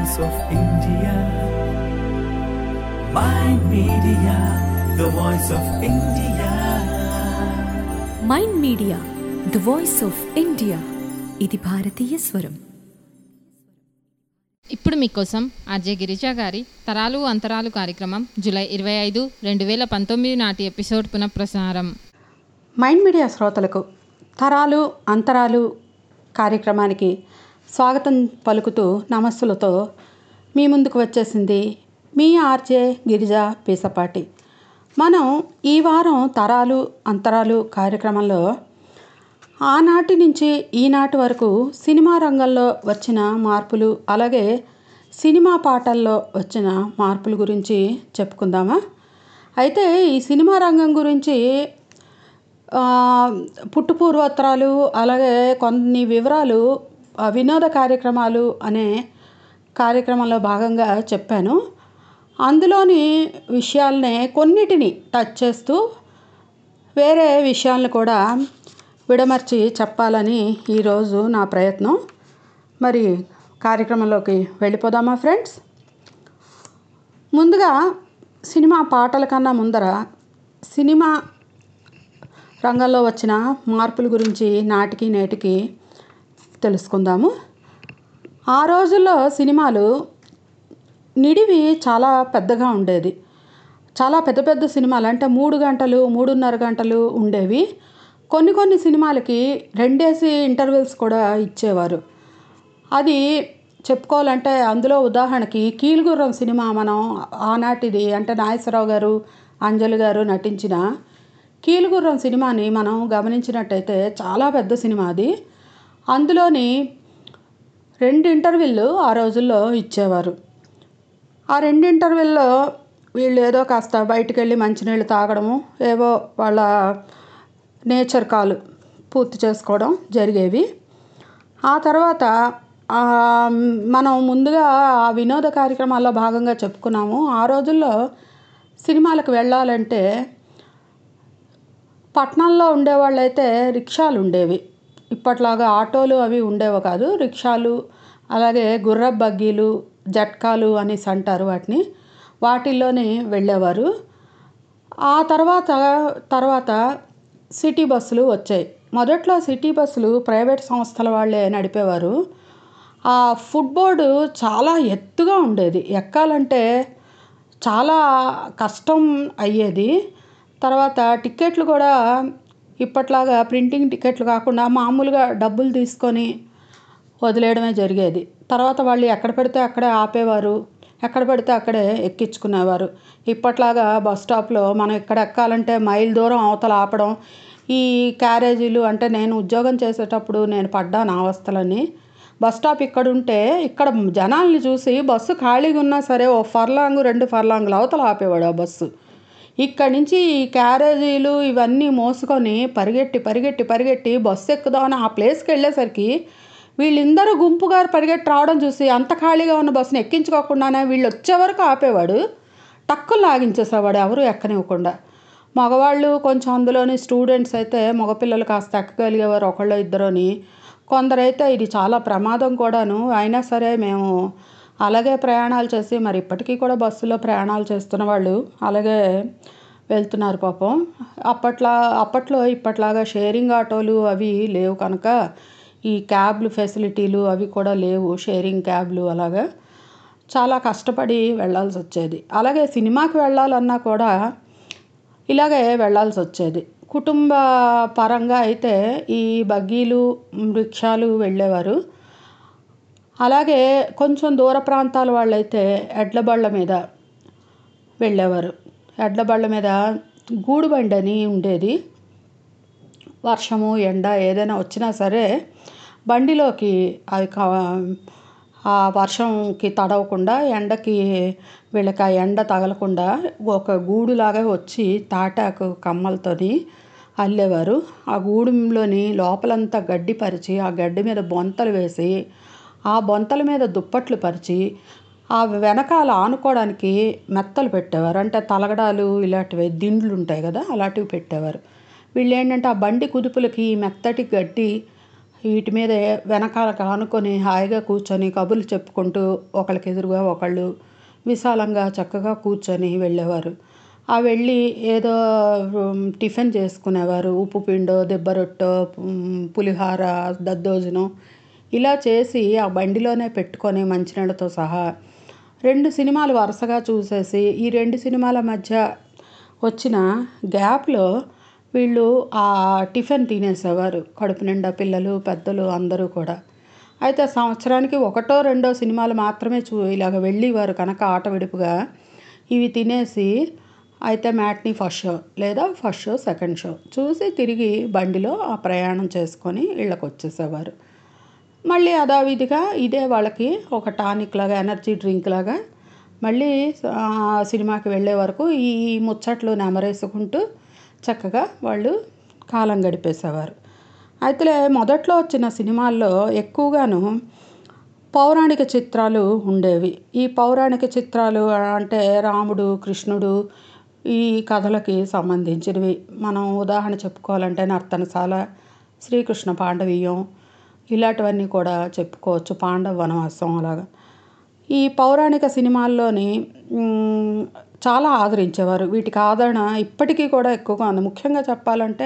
voice of India. My media, the voice of India. Mind media the voice of India ఇది భారతీయ స్వరం ఇప్పుడు మీకోసం ఆర్జే గిరిజా గారి తరాలు అంతరాలు కార్యక్రమం జూలై ఇరవై ఐదు రెండు వేల పంతొమ్మిది నాటి ఎపిసోడ్ పునఃప్రసారం మైండ్ మీడియా శ్రోతలకు తరాలు అంతరాలు కార్యక్రమానికి స్వాగతం పలుకుతూ నమస్సులతో మీ ముందుకు వచ్చేసింది మీ ఆర్జే గిరిజ పీసపాటి మనం ఈ వారం తరాలు అంతరాలు కార్యక్రమంలో ఆనాటి నుంచి ఈనాటి వరకు సినిమా రంగంలో వచ్చిన మార్పులు అలాగే సినిమా పాటల్లో వచ్చిన మార్పుల గురించి చెప్పుకుందామా అయితే ఈ సినిమా రంగం గురించి ఆ, పుట్టుపూర్వోత్తరాలు అలాగే కొన్ని వివరాలు ఆ, వినోద కార్యక్రమాలు అనే కార్యక్రమంలో భాగంగా చెప్పాను అందులోని విషయాలనే కొన్నిటిని టచ్ చేస్తూ వేరే విషయాలను కూడా విడమర్చి చెప్పాలని ఈరోజు నా ప్రయత్నం మరి కార్యక్రమంలోకి వెళ్ళిపోదామా ఫ్రెండ్స్ ముందుగా సినిమా పాటల కన్నా ముందర సినిమా రంగంలో వచ్చిన మార్పుల గురించి నాటికి నేటికి తెలుసుకుందాము ఆ రోజుల్లో సినిమాలు నిడివి చాలా పెద్దగా ఉండేది చాలా పెద్ద పెద్ద సినిమాలు అంటే మూడు గంటలు మూడున్నర గంటలు ఉండేవి కొన్ని కొన్ని సినిమాలకి రెండేసి ఇంటర్వెల్స్ కూడా ఇచ్చేవారు అది చెప్పుకోవాలంటే అందులో ఉదాహరణకి కీలుగుర్రం సినిమా మనం ఆనాటిది అంటే నాగేశ్వరరావు గారు అంజలి గారు నటించిన కీలుగుర్రం సినిమాని మనం గమనించినట్టయితే చాలా పెద్ద సినిమా అది అందులోని రెండు ఇంటర్వ్యూలు ఆ రోజుల్లో ఇచ్చేవారు ఆ రెండు ఇంటర్వెల్లో వీళ్ళు ఏదో కాస్త బయటికి వెళ్ళి మంచినీళ్ళు తాగడము ఏవో వాళ్ళ నేచర్ కాల్ పూర్తి చేసుకోవడం జరిగేవి ఆ తర్వాత ఆ, మనం ముందుగా ఆ వినోద కార్యక్రమాల్లో భాగంగా చెప్పుకున్నాము ఆ రోజుల్లో సినిమాలకు వెళ్ళాలంటే పట్టణంలో ఉండేవాళ్ళు అయితే రిక్షాలు ఉండేవి ఇప్పట్లాగా ఆటోలు అవి ఉండేవి కాదు రిక్షాలు అలాగే గుర్ర బగ్గీలు జట్కాలు అనేసి అంటారు వాటిని వాటిల్లోనే వెళ్ళేవారు ఆ తర్వాత తర్వాత సిటీ బస్సులు వచ్చాయి మొదట్లో సిటీ బస్సులు ప్రైవేట్ సంస్థల వాళ్ళే నడిపేవారు ఆ ఫుట్ బోర్డు చాలా ఎత్తుగా ఉండేది ఎక్కాలంటే చాలా కష్టం అయ్యేది తర్వాత టికెట్లు కూడా ఇప్పట్లాగా ప్రింటింగ్ టికెట్లు కాకుండా మామూలుగా డబ్బులు తీసుకొని వదిలేయడమే జరిగేది తర్వాత వాళ్ళు ఎక్కడ పెడితే అక్కడే ఆపేవారు ఎక్కడ పెడితే అక్కడే ఎక్కించుకునేవారు ఇప్పట్లాగా బస్ స్టాప్లో మనం ఎక్కడ ఎక్కాలంటే మైల్ దూరం అవతల ఆపడం ఈ క్యారేజీలు అంటే నేను ఉద్యోగం చేసేటప్పుడు నేను పడ్డాను ఆ అవస్థలని బస్ స్టాప్ ఇక్కడ ఉంటే ఇక్కడ జనాల్ని చూసి బస్సు ఖాళీగా ఉన్నా సరే ఓ ఫర్లాంగ్ రెండు ఫర్లాంగులు అవతల ఆపేవాడు ఆ బస్సు ఇక్కడి నుంచి ఈ క్యారేజీలు ఇవన్నీ మోసుకొని పరిగెట్టి పరిగెట్టి పరిగెట్టి బస్సు ఎక్కుదామని ఆ ప్లేస్కి వెళ్ళేసరికి వీళ్ళందరూ గుంపుగా పరిగెట్టి రావడం చూసి అంత ఖాళీగా ఉన్న బస్సుని ఎక్కించుకోకుండానే వీళ్ళు వచ్చే వరకు ఆపేవాడు టక్కులు లాగించేసేవాడు ఎవరు ఎక్కనివ్వకుండా మగవాళ్ళు కొంచెం అందులోని స్టూడెంట్స్ అయితే మగపిల్లలు కాస్త ఎక్కగలిగేవారు ఒకళ్ళు ఇద్దరుని కొందరైతే ఇది చాలా ప్రమాదం కూడాను అయినా సరే మేము అలాగే ప్రయాణాలు చేసి మరి ఇప్పటికీ కూడా బస్సులో ప్రయాణాలు చేస్తున్న వాళ్ళు అలాగే వెళ్తున్నారు పాపం అప్పట్లో అప్పట్లో ఇప్పట్లాగా షేరింగ్ ఆటోలు అవి లేవు కనుక ఈ క్యాబ్లు ఫెసిలిటీలు అవి కూడా లేవు షేరింగ్ క్యాబ్లు అలాగా చాలా కష్టపడి వెళ్ళాల్సి వచ్చేది అలాగే సినిమాకి వెళ్ళాలన్నా కూడా ఇలాగే వెళ్ళాల్సి వచ్చేది కుటుంబ పరంగా అయితే ఈ బగ్గీలు రిక్షాలు వెళ్ళేవారు అలాగే కొంచెం దూర ప్రాంతాల వాళ్ళైతే ఎడ్ల బళ్ళ మీద వెళ్ళేవారు ఎడ్ల బళ్ళ మీద గూడుబండి అని ఉండేది వర్షము ఎండ ఏదైనా వచ్చినా సరే బండిలోకి అవి కా- ఆ వర్షంకి తడవకుండా ఎండకి వీళ్ళకి ఆ ఎండ తగలకుండా ఒక గూడులాగా వచ్చి తాటాకు కమ్మలతోని అల్లేవారు ఆ గూడులోని లోపలంతా గడ్డి పరిచి ఆ గడ్డి మీద బొంతలు వేసి ఆ బొంతల మీద దుప్పట్లు పరిచి ఆ వెనకాల ఆనుకోవడానికి మెత్తలు పెట్టేవారు అంటే తలగడాలు ఇలాంటివి దిండ్లు ఉంటాయి కదా అలాంటివి పెట్టేవారు వీళ్ళు ఏంటంటే ఆ బండి కుదుపులకి ఈ మెత్తటి గడ్డి వీటి మీద వెనకాల ఆనుకొని హాయిగా కూర్చొని కబుర్లు చెప్పుకుంటూ ఒకళ్ళకి ఎదురుగా ఒకళ్ళు విశాలంగా చక్కగా కూర్చొని వెళ్ళేవారు ఆ వెళ్ళి ఏదో ఉమ్, టిఫిన్ చేసుకునేవారు ఉప్పు పిండో దెబ్బ రొట్టో ఉమ్, పులిహార దద్దోజనం ఇలా చేసి ఆ బండిలోనే పెట్టుకొని మంచినీళ్ళతో సహా రెండు సినిమాలు వరుసగా చూసేసి ఈ రెండు సినిమాల మధ్య వచ్చిన గ్యాప్లో వీళ్ళు ఆ టిఫిన్ తినేసేవారు కడుపు నిండా పిల్లలు పెద్దలు అందరూ కూడా అయితే సంవత్సరానికి ఒకటో రెండో సినిమాలు మాత్రమే చూ ఇలాగ వెళ్ళేవారు కనుక ఆట విడుపుగా ఇవి తినేసి అయితే మ్యాట్ని ఫస్ట్ షో లేదా ఫస్ట్ షో సెకండ్ షో చూసి తిరిగి బండిలో ఆ ప్రయాణం చేసుకొని ఇళ్ళకి వచ్చేసేవారు మళ్ళీ యథావిధిగా ఇదే వాళ్ళకి ఒక టానిక్ లాగా ఎనర్జీ డ్రింక్ లాగా మళ్ళీ ఆ, సినిమాకి వెళ్ళే వరకు ఈ ముచ్చట్లు నెమరేసుకుంటూ చక్కగా వాళ్ళు కాలం గడిపేసేవారు అయితే మొదట్లో వచ్చిన సినిమాల్లో ఎక్కువగాను పౌరాణిక చిత్రాలు ఉండేవి ఈ పౌరాణిక చిత్రాలు అంటే రాముడు కృష్ణుడు ఈ కథలకి సంబంధించినవి మనం ఉదాహరణ చెప్పుకోవాలంటే నర్తనశాల శ్రీకృష్ణ పాండవీయం ఇలాంటివన్నీ కూడా చెప్పుకోవచ్చు పాండవ వనవాసం అలాగా ఈ పౌరాణిక సినిమాల్లోని మ్, చాలా ఆదరించేవారు వీటికి ఆదరణ ఇప్పటికీ కూడా ఎక్కువగా ఉంది ముఖ్యంగా చెప్పాలంటే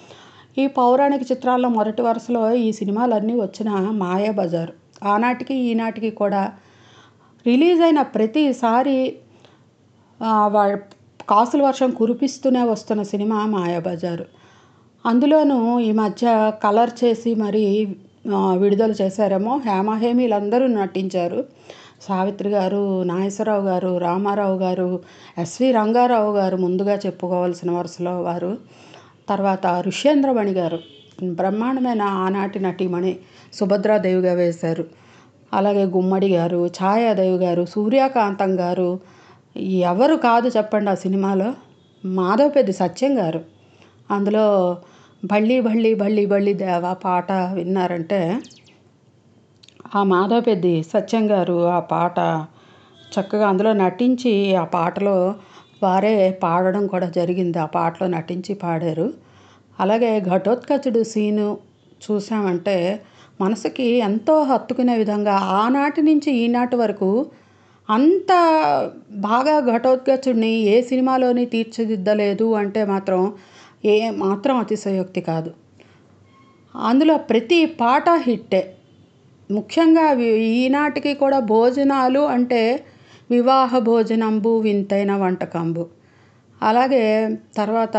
ఈ పౌరాణిక చిత్రాల్లో మొదటి వరుసలో ఈ సినిమాలన్నీ వచ్చిన మాయాబజార్ ఆనాటికి ఈనాటికి కూడా రిలీజ్ అయిన ప్రతిసారి ఆ, వా- కాసుల వర్షం కురిపిస్తూనే వస్తున్న సినిమా మాయాబజారు అందులోనూ ఈ మధ్య కలర్ చేసి మరి ఆ, విడుదల చేశారేమో హేమహేమి వీళ్ళందరూ నటించారు సావిత్రి గారు నాగేశ్వరరావు గారు రామారావు గారు ఎస్వి రంగారావు గారు ముందుగా చెప్పుకోవాల్సిన వరుసలో వారు తర్వాత ఋష్యేంద్రమణి గారు బ్రహ్మాండమైన ఆనాటి నటీమణి సుభద్రాదేవిగా వేశారు అలాగే గుమ్మడి గారు ఛాయాదేవి గారు సూర్యకాంతం గారు ఎవరు కాదు చెప్పండి ఆ సినిమాలో మాధవపెద్ది సత్యం గారు అందులో బళ్ళీ బళ్ళీ బళ్ళీ బళ్ళీ దేవా పాట విన్నారంటే ఆ మాధవపెద్ది సత్యం గారు ఆ పాట చక్కగా అందులో నటించి ఆ పాటలో వారే పాడడం కూడా జరిగింది ఆ పాటలో నటించి పాడారు అలాగే ఘటోత్కచుడు సీను చూసామంటే మనసుకి ఎంతో హత్తుకునే విధంగా ఆనాటి నుంచి ఈనాటి వరకు అంత బాగా ఘటోత్కచుడిని ఏ సినిమాలోని తీర్చిదిద్దలేదు అంటే మాత్రం ఏ మాత్రం అతిశయోక్తి కాదు అందులో ప్రతి పాట హిట్టే ముఖ్యంగా వి- ఈనాటికి కూడా భోజనాలు అంటే వివాహ భోజనంబు వింతైన వంటకంబు అలాగే తర్వాత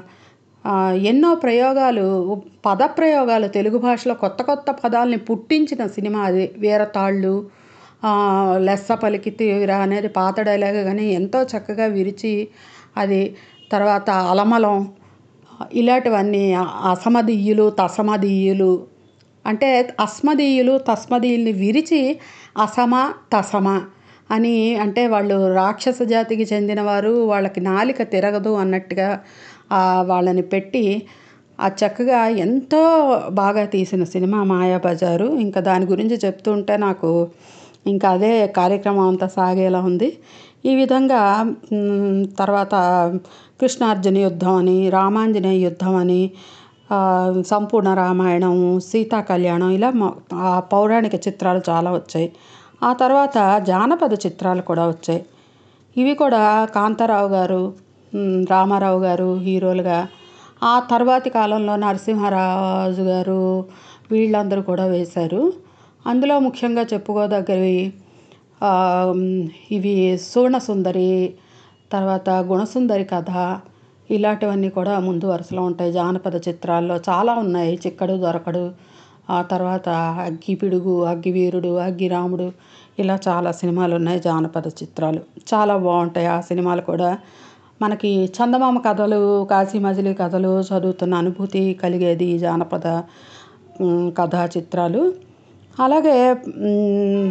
ఆ, ఎన్నో ప్రయోగాలు పదప్రయోగాలు తెలుగు భాషలో కొత్త కొత్త పదాలని పుట్టించిన సినిమా అది వీరతాళ్ళు ఆ, లెస్స పలికి తీరా అనేది పాత డైలాగ్ కానీ ఎంతో చక్కగా విరిచి అది తర్వాత అలమలం ఇలాంటివన్నీ అసమదీయులు తసమదీయులు అంటే అస్మదీయులు తస్మదీయుల్ని విరిచి అసమ తసమ అని అంటే వాళ్ళు రాక్షస జాతికి చెందినవారు వాళ్ళకి నాలిక తిరగదు అన్నట్టుగా ఆ, వాళ్ళని పెట్టి ఆ చక్కగా ఎంతో బాగా తీసిన సినిమా మాయాబజారు ఇంకా దాని గురించి చెప్తుంటే నాకు ఇంకా అదే కార్యక్రమం అంతా సాగేలా ఉంది ఈ విధంగా మ్, తర్వాత కృష్ణార్జున యుద్ధం అని రామాంజనేయ యుద్ధం అని ఆ, సంపూర్ణ రామాయణం సీతా కళ్యాణం ఇలా మొ- ఆ పౌరాణిక చిత్రాలు చాలా వచ్చాయి ఆ తర్వాత జానపద చిత్రాలు కూడా వచ్చాయి ఇవి కూడా కాంతారావు గారు మ్, రామారావు గారు హీరోలుగా ఆ తర్వాతి కాలంలో నరసింహరాజు గారు వీళ్ళందరూ కూడా వేశారు అందులో ముఖ్యంగా చెప్పుకోదగ్గవి ఆ, మ్, ఇవి సువర్ణ సుందరి తర్వాత గుణసుందరి కథ ఇలాంటివన్నీ కూడా ముందు వరుసలో ఉంటాయి జానపద చిత్రాల్లో చాలా ఉన్నాయి చిక్కడు దొరకడు ఆ తర్వాత అగ్గి పిడుగు అగ్గి వీరుడు అగ్గి రాముడు ఇలా చాలా సినిమాలు ఉన్నాయి జానపద చిత్రాలు చాలా బాగుంటాయి ఆ సినిమాలు కూడా మనకి చందమామ కథలు కాశీ మజిలీ కథలు చదువుతున్న అనుభూతి కలిగేది ఈ జానపద మ్, కథా చిత్రాలు అలాగే మ్,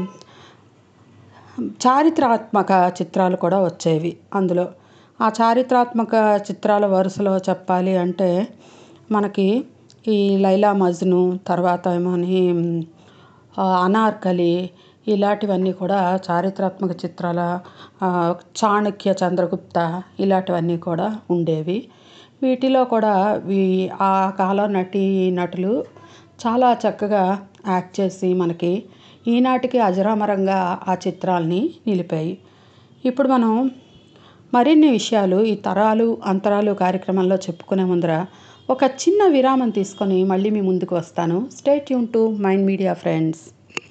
చారిత్రాత్మక చిత్రాలు కూడా వచ్చేవి అందులో ఆ చారిత్రాత్మక చిత్రాల వరుసలో చెప్పాలి అంటే మనకి ఈ లైలా మజ్ను తర్వాత ఏమోని మ్, ఆ, అనార్కలి ఇలాంటివన్నీ కూడా చారిత్రాత్మక చిత్రాల ఆ, చాణక్య చంద్రగుప్త ఇలాంటివన్నీ కూడా ఉండేవి వీటిలో కూడా వీ ఆ కాలం నటి నటులు చాలా చక్కగా యాక్ట్ చేసి మనకి ఈనాటికి అజరామరంగా ఆ చిత్రాల్ని నిలిపాయి ఇప్పుడు మనం మరిన్ని విషయాలు ఈ తరాలు అంతరాలు కార్యక్రమంలో చెప్పుకునే ముందర ఒక చిన్న విరామం తీసుకొని మళ్ళీ మీ ముందుకు వస్తాను state tune to mind media friends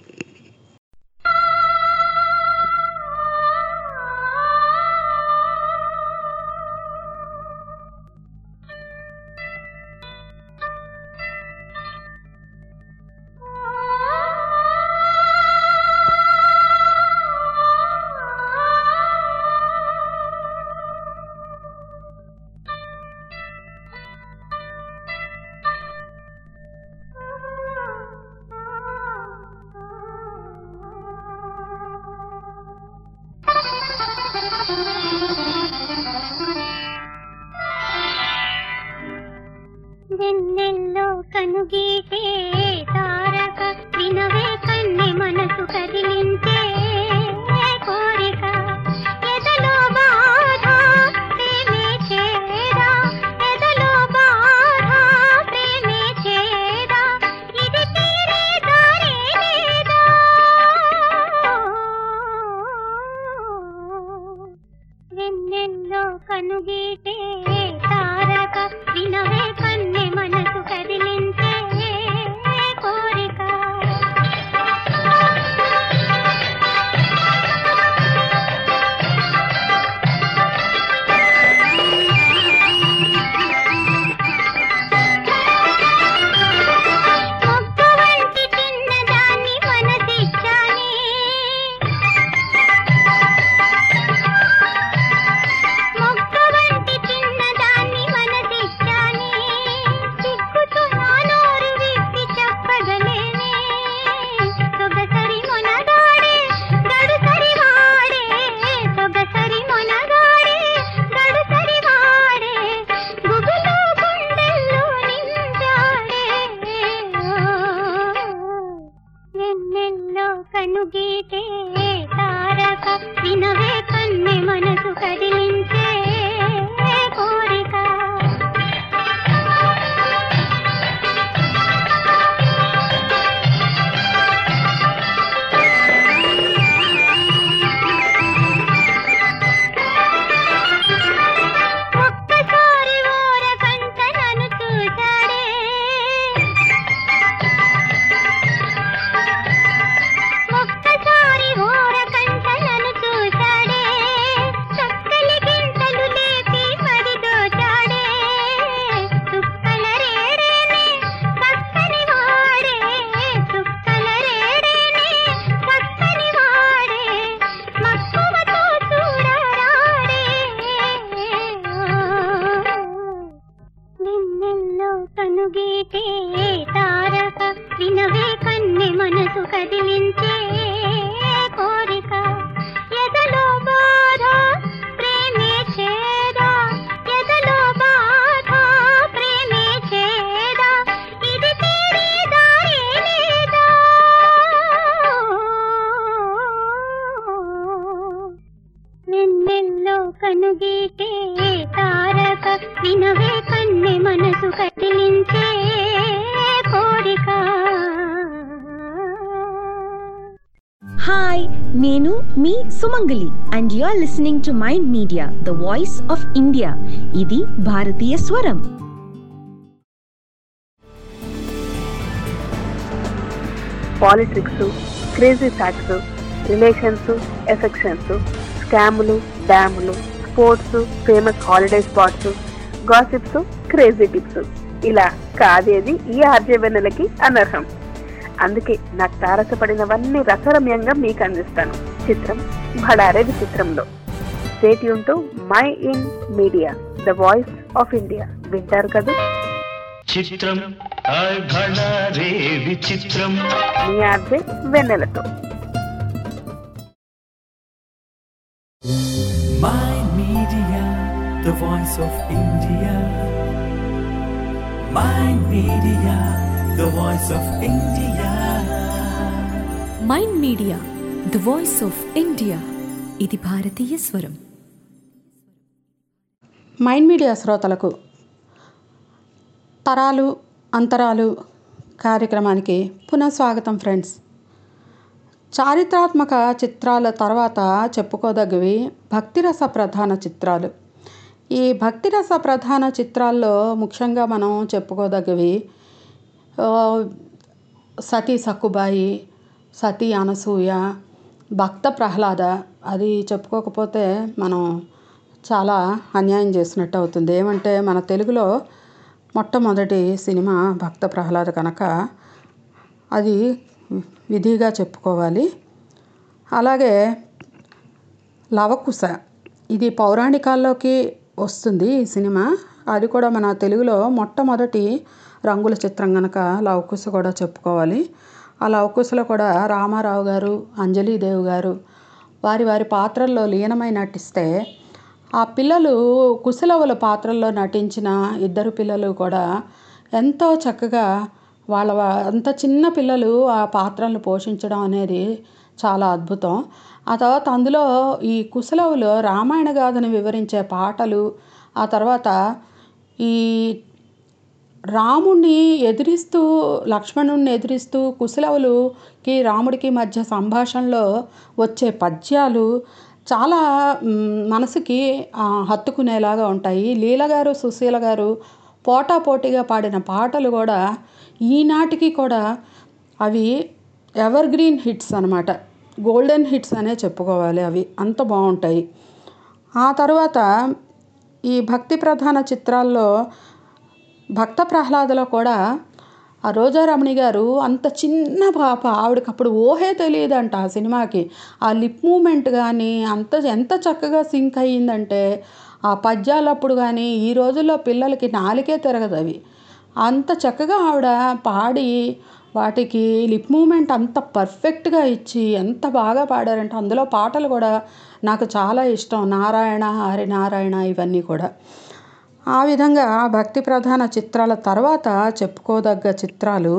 వెన్నెల్లో కనుగీటే తారక వినవే కన్నె మనసు కదిలించే కోరిక ఎదలో బాధ ప్రేమే చేరా ఎదలో బాధ ప్రేమే చేరా ఇది తీరే దారే లేదా వెన్నెల్లో కనుగీటే తారక వినవే కన్నె మనసు కదిలించే కోరిక మొక్క వంటి చిన్నదాన్ని మనసిచ్చానే మొక్క వంటి చిన్నదాన్ని మనసిచ్చానే సిగ్గుతో నా నోరు విప్పి చెప్పగలేనే సొగసరి మొనగాడే గడుసరి వాడే సొగసరి మొనగాడే గడుసరి వాడే గుబులు గుండెల్లో నిండాడే వెన్నెల్లో కనుగీటే తారక వినవే కన్నె మనసు కదిలించే కోరిక ఒక్కసారి ఓరకంట నన్ను చూశాడే ఒక్కసారి ఓరకంట నన్ను చూశాడే చక్కలి గింతలు లేపి మరి దోచాడే చుక్కల రేడేనే చక్కని వాడే చుక్కల రేడేనే చక్కని వాడే మక్కువతో చూడరాడే నిన్నెల్లో కనుగీటే తారక వినవే కన్నె మనసు కదిలించే కోరిక ఎదలో బాధ ప్రేమే చేదా ఎదలో బాధ ప్రేమే చేదా ఇది తీరే దారే లేదా వెన్నెల్లో కనుగీటే తారక వినవే కన్నె మనసు కదిలించే కోరిక హాయ్ నేను మీ Sumangali and you are listening to mind media the voice of India ఇది భారతీయ స్వరం politics crazy facts relations affections స్కాములు డ్యాములు sports famous holiday spots gossips crazy tips ఇలా కాదేది ఈ ఆర్జవెన్నెలకి అనర్హం అందుకే నాకు తారసపడినవన్నీ రసరమ్యంగా మీకు అందిస్తాను చిత్రం భడారే విచిత్రంలో stay tune to mind media the voice of India వింటారు కదా చిత్రం హాయ్ భళా రే విచిత్రం మీ ఆర్జే వెన్నెలతో My Media, the voice of India. My Media, the voice of India. Mind media the voice of India ఇది భారతీయ స్వరం మైండ్ మీడియా శ్రోతలకు తరాలు అంతరాలు కార్యక్రమానికి పునః స్వాగతం ఫ్రెండ్స్ చారిత్రాత్మక చిత్రాల తర్వాత చెప్పుకోదగ్గవి భక్తిరస ప్రధాన చిత్రాలు ఈ భక్తిరస ప్రధాన చిత్రాల్లో ముఖ్యంగా మనం చెప్పుకోదగ్గవి ఆ, సతీ సక్కుబాయి సతీ అనసూయ భక్త ప్రహ్లాద అది చెప్పుకోకపోతే మనం చాలా అన్యాయం చేసినట్టు అవుతుంది ఏమంటే మన తెలుగులో మొట్టమొదటి సినిమా భక్త ప్రహ్లాద కనుక అది విధిగా చెప్పుకోవాలి అలాగే లవకుశ ఇది పౌరాణికాల్లోకి వస్తుంది ఈ సినిమా అది కూడా మన తెలుగులో మొట్టమొదటి రంగుల చిత్రం కనుక లవకుశ కూడా చెప్పుకోవాలి ఆ లవకుశలో కూడా రామారావు గారు అంజలీదేవి గారు వారి వారి పాత్రల్లో లీనమై నటిస్తే ఆ పిల్లలు కుశలవుల పాత్రల్లో నటించిన ఇద్దరు పిల్లలు కూడా ఎంతో చక్కగా వాళ్ళ వా- అంత చిన్న పిల్లలు ఆ పాత్రలను పోషించడం అనేది చాలా అద్భుతం ఆ తర్వాత అందులో ఈ కుశలవులు రామాయణ గాథను వివరించే పాటలు ఆ తర్వాత ఈ రాముణ్ణి ఎదిరిస్తూ లక్ష్మణుణ్ణి ఎదిరిస్తూ కుశలవులుకి రాముడికి మధ్య సంభాషణలో వచ్చే పద్యాలు చాలా మ్, మనసుకి ఆ, హత్తుకునేలాగా ఉంటాయి లీల గారు సుశీల గారు పోటాపోటీగా పాడిన పాటలు కూడా ఈనాటికి కూడా అవి ఎవర్ గ్రీన్ హిట్స్ అనమాట గోల్డెన్ హిట్స్ అనే చెప్పుకోవాలి అవి అంత బాగుంటాయి ఆ తర్వాత ఈ భక్తి ప్రధాన చిత్రాల్లో భక్త ప్రహ్లాదలో కూడా ఆ రోజారమణి గారు అంత చిన్న పాప ఆవిడకి అప్పుడు ఊహే తెలియదంట ఆ సినిమాకి ఆ లిప్ మూమెంట్ కానీ అంత ఎంత చక్కగా సింక్ అయ్యిందంటే ఆ పద్యాలప్పుడు కానీ ఈ రోజుల్లో పిల్లలకి నాలుకే తిరగదు అవి అంత చక్కగా ఆవిడ పాడి వాటికి లిప్ మూమెంట్ అంత పర్ఫెక్ట్గా ఇచ్చి ఎంత బాగా పాడారంటే అందులో పాటలు కూడా నాకు చాలా ఇష్టం నారాయణ హరి నారాయణ ఇవన్నీ కూడా ఆ విధంగా భక్తి ప్రధాన చిత్రాల తర్వాత చెప్పుకోదగ్గ చిత్రాలు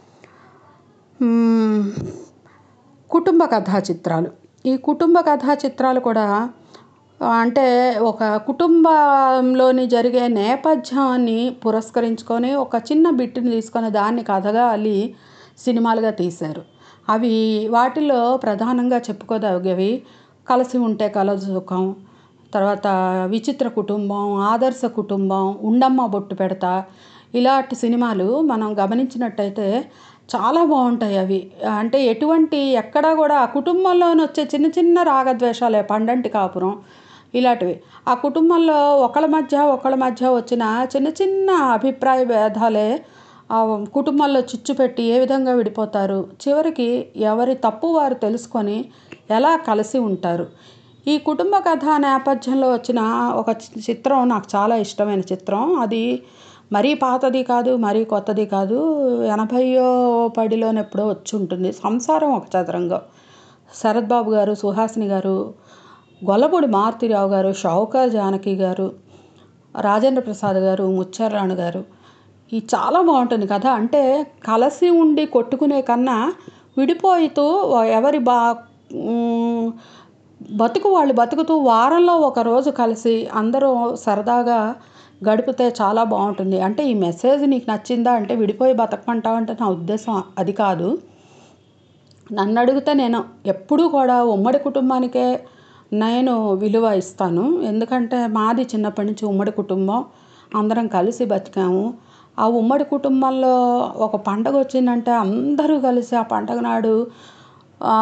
మ్మ్, కుటుంబ కథా చిత్రాలు ఈ కుటుంబ కథా చిత్రాలు కూడా ఆ, అంటే ఒక కుటుంబంలోని జరిగే నేపథ్యాన్ని పురస్కరించుకొని ఒక చిన్న బిట్టుని తీసుకొని దాన్ని కథగా అల్లి సినిమాలుగా తీశారు అవి వాటిల్లో ప్రధానంగా చెప్పుకోదగ్గవి కలిసి ఉంటే కలదు సుఖం తర్వాత విచిత్ర కుటుంబం ఆదర్శ కుటుంబం ఉండమ్మ బొట్టు పెడతా ఇలాంటి సినిమాలు మనం గమనించినట్టయితే చాలా బాగుంటాయి అవి అంటే ఎటువంటి ఎక్కడా కూడా ఆ కుటుంబంలోని వచ్చే చిన్న చిన్న రాగద్వేషాలే పండంటి కాపురం ఇలాంటివి ఆ కుటుంబంలో ఒకళ్ళ మధ్య ఒకళ్ళ మధ్య వచ్చిన చిన్న చిన్న అభిప్రాయ భేదాలే ఆ కుటుంబంలో చిచ్చు పెట్టి ఏ విధంగా విడిపోతారు చివరికి ఎవరి తప్పు వారు తెలుసుకొని ఎలా కలిసి ఉంటారు ఈ కుటుంబ కథ నేపథ్యంలో వచ్చిన ఒక చి- చిత్రం నాకు చాలా ఇష్టమైన చిత్రం అది మరీ పాతది కాదు మరీ కొత్తది కాదు ఎనభైయో పడిలోనే ఎప్పుడో వచ్చి ఉంటుంది సంసారం ఒక చదరంగం శరత్ బాబు గారు సుహాసిని గారు గొల్లపూడి మారుతిరావు గారు షౌకర్ జానకి గారు రాజేంద్ర ప్రసాద్ గారు ముచ్చర్రాణు గారు ఈ చాలా బాగుంటుంది కథ అంటే కలిసి ఉండి కొట్టుకునే కన్నా విడిపోయితూ ఎవరి బా ఉమ్, బతుకు వాళ్ళు బతుకుతూ వారంలో ఒక రోజు కలిసి అందరూ సరదాగా గడిపితే చాలా బాగుంటుంది అంటే ఈ మెసేజ్ నీకు నచ్చిందా అంటే విడిపోయి బతకమంటావు అంటే నా ఉద్దేశం అది కాదు నన్ను అడిగితే నేను ఎప్పుడూ కూడా ఉమ్మడి కుటుంబానికే నేను విలువ ఇస్తాను ఎందుకంటే మాది చిన్నప్పటి నుంచి ఉమ్మడి కుటుంబం అందరం కలిసి బతికాము ఆ ఉమ్మడి కుటుంబంలో ఒక పండగ వచ్చిందంటే అందరూ కలిసి ఆ పండగ నాడు ఆ,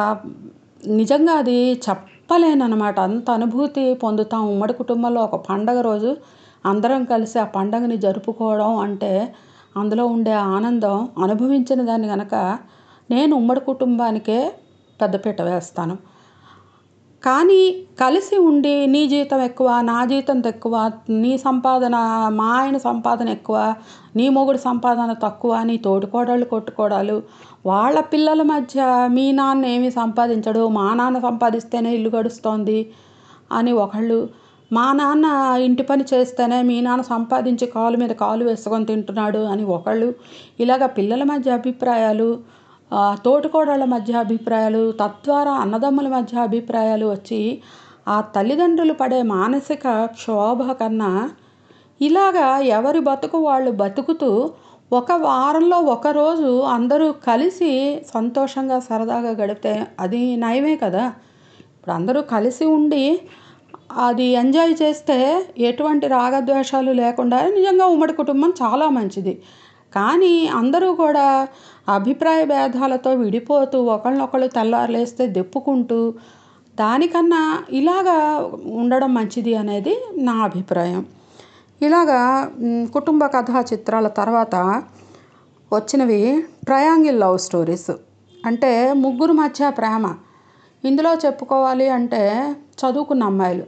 నిజంగా అది చెప్పలేనమాట అంత అనుభూతి పొందుతాం ఉమ్మడి కుటుంబంలో ఒక పండగ రోజు అందరం కలిసి ఆ పండగని జరుపుకోవడం అంటే అందులో ఉండే ఆనందం అనుభవించిన దాన్ని కనుక నేను ఉమ్మడి కుటుంబానికే పెద్దపీట వేస్తాను కానీ కలిసి ఉండి నీ జీతం ఎక్కువ నా జీతం తక్కువ నీ సంపాదన మా ఆయన సంపాదన ఎక్కువ నీ మొగుడు సంపాదన తక్కువ నీ తోటికోడళ్ళు కొట్టుకోడాలు వాళ్ళ పిల్లల మధ్య మీ నాన్న ఏమి సంపాదించడు మా నాన్న సంపాదిస్తేనే ఇల్లు గడుస్తోంది అని ఒకళ్ళు మా నాన్న ఇంటి పని చేస్తేనే మీ నాన్న సంపాదించి కాలు మీద కాలు వేసుకొని తింటున్నాడు అని ఒకళ్ళు ఇలాగ పిల్లల మధ్య అభిప్రాయాలు ఆ, తోటికోడళ్ళ మధ్య అభిప్రాయాలు తద్వారా అన్నదమ్ముల మధ్య అభిప్రాయాలు వచ్చి ఆ తల్లిదండ్రులు పడే మానసిక క్షోభ కన్నా ఇలాగా ఎవరి బతుకు వాళ్ళు బతుకుతూ ఒక వారంలో ఒక రోజు అందరూ కలిసి సంతోషంగా సరదాగా గడిపితే అది నయమే కదా ఇప్పుడు అందరూ కలిసి ఉండి అది ఎంజాయ్ చేస్తే ఎటువంటి రాగద్వేషాలు లేకుండా నిజంగా ఉమ్మడి కుటుంబం చాలా మంచిది కానీ అందరూ కూడా అభిప్రాయ భేదాలతో విడిపోతూ ఒకళ్ళనొకళ్ళు తెల్లారులేస్తే దెప్పుకుంటూ దానికన్నా ఇలాగా ఉండడం మంచిది అనేది నా అభిప్రాయం ఇలాగా మ్, కుటుంబ కథా చిత్రాల తర్వాత వచ్చినవి ట్రయాంగిల్ లవ్ స్టోరీస్ అంటే ముగ్గురు మధ్య ప్రేమ ఇందులో చెప్పుకోవాలి అంటే చదువుకున్న అమ్మాయిలు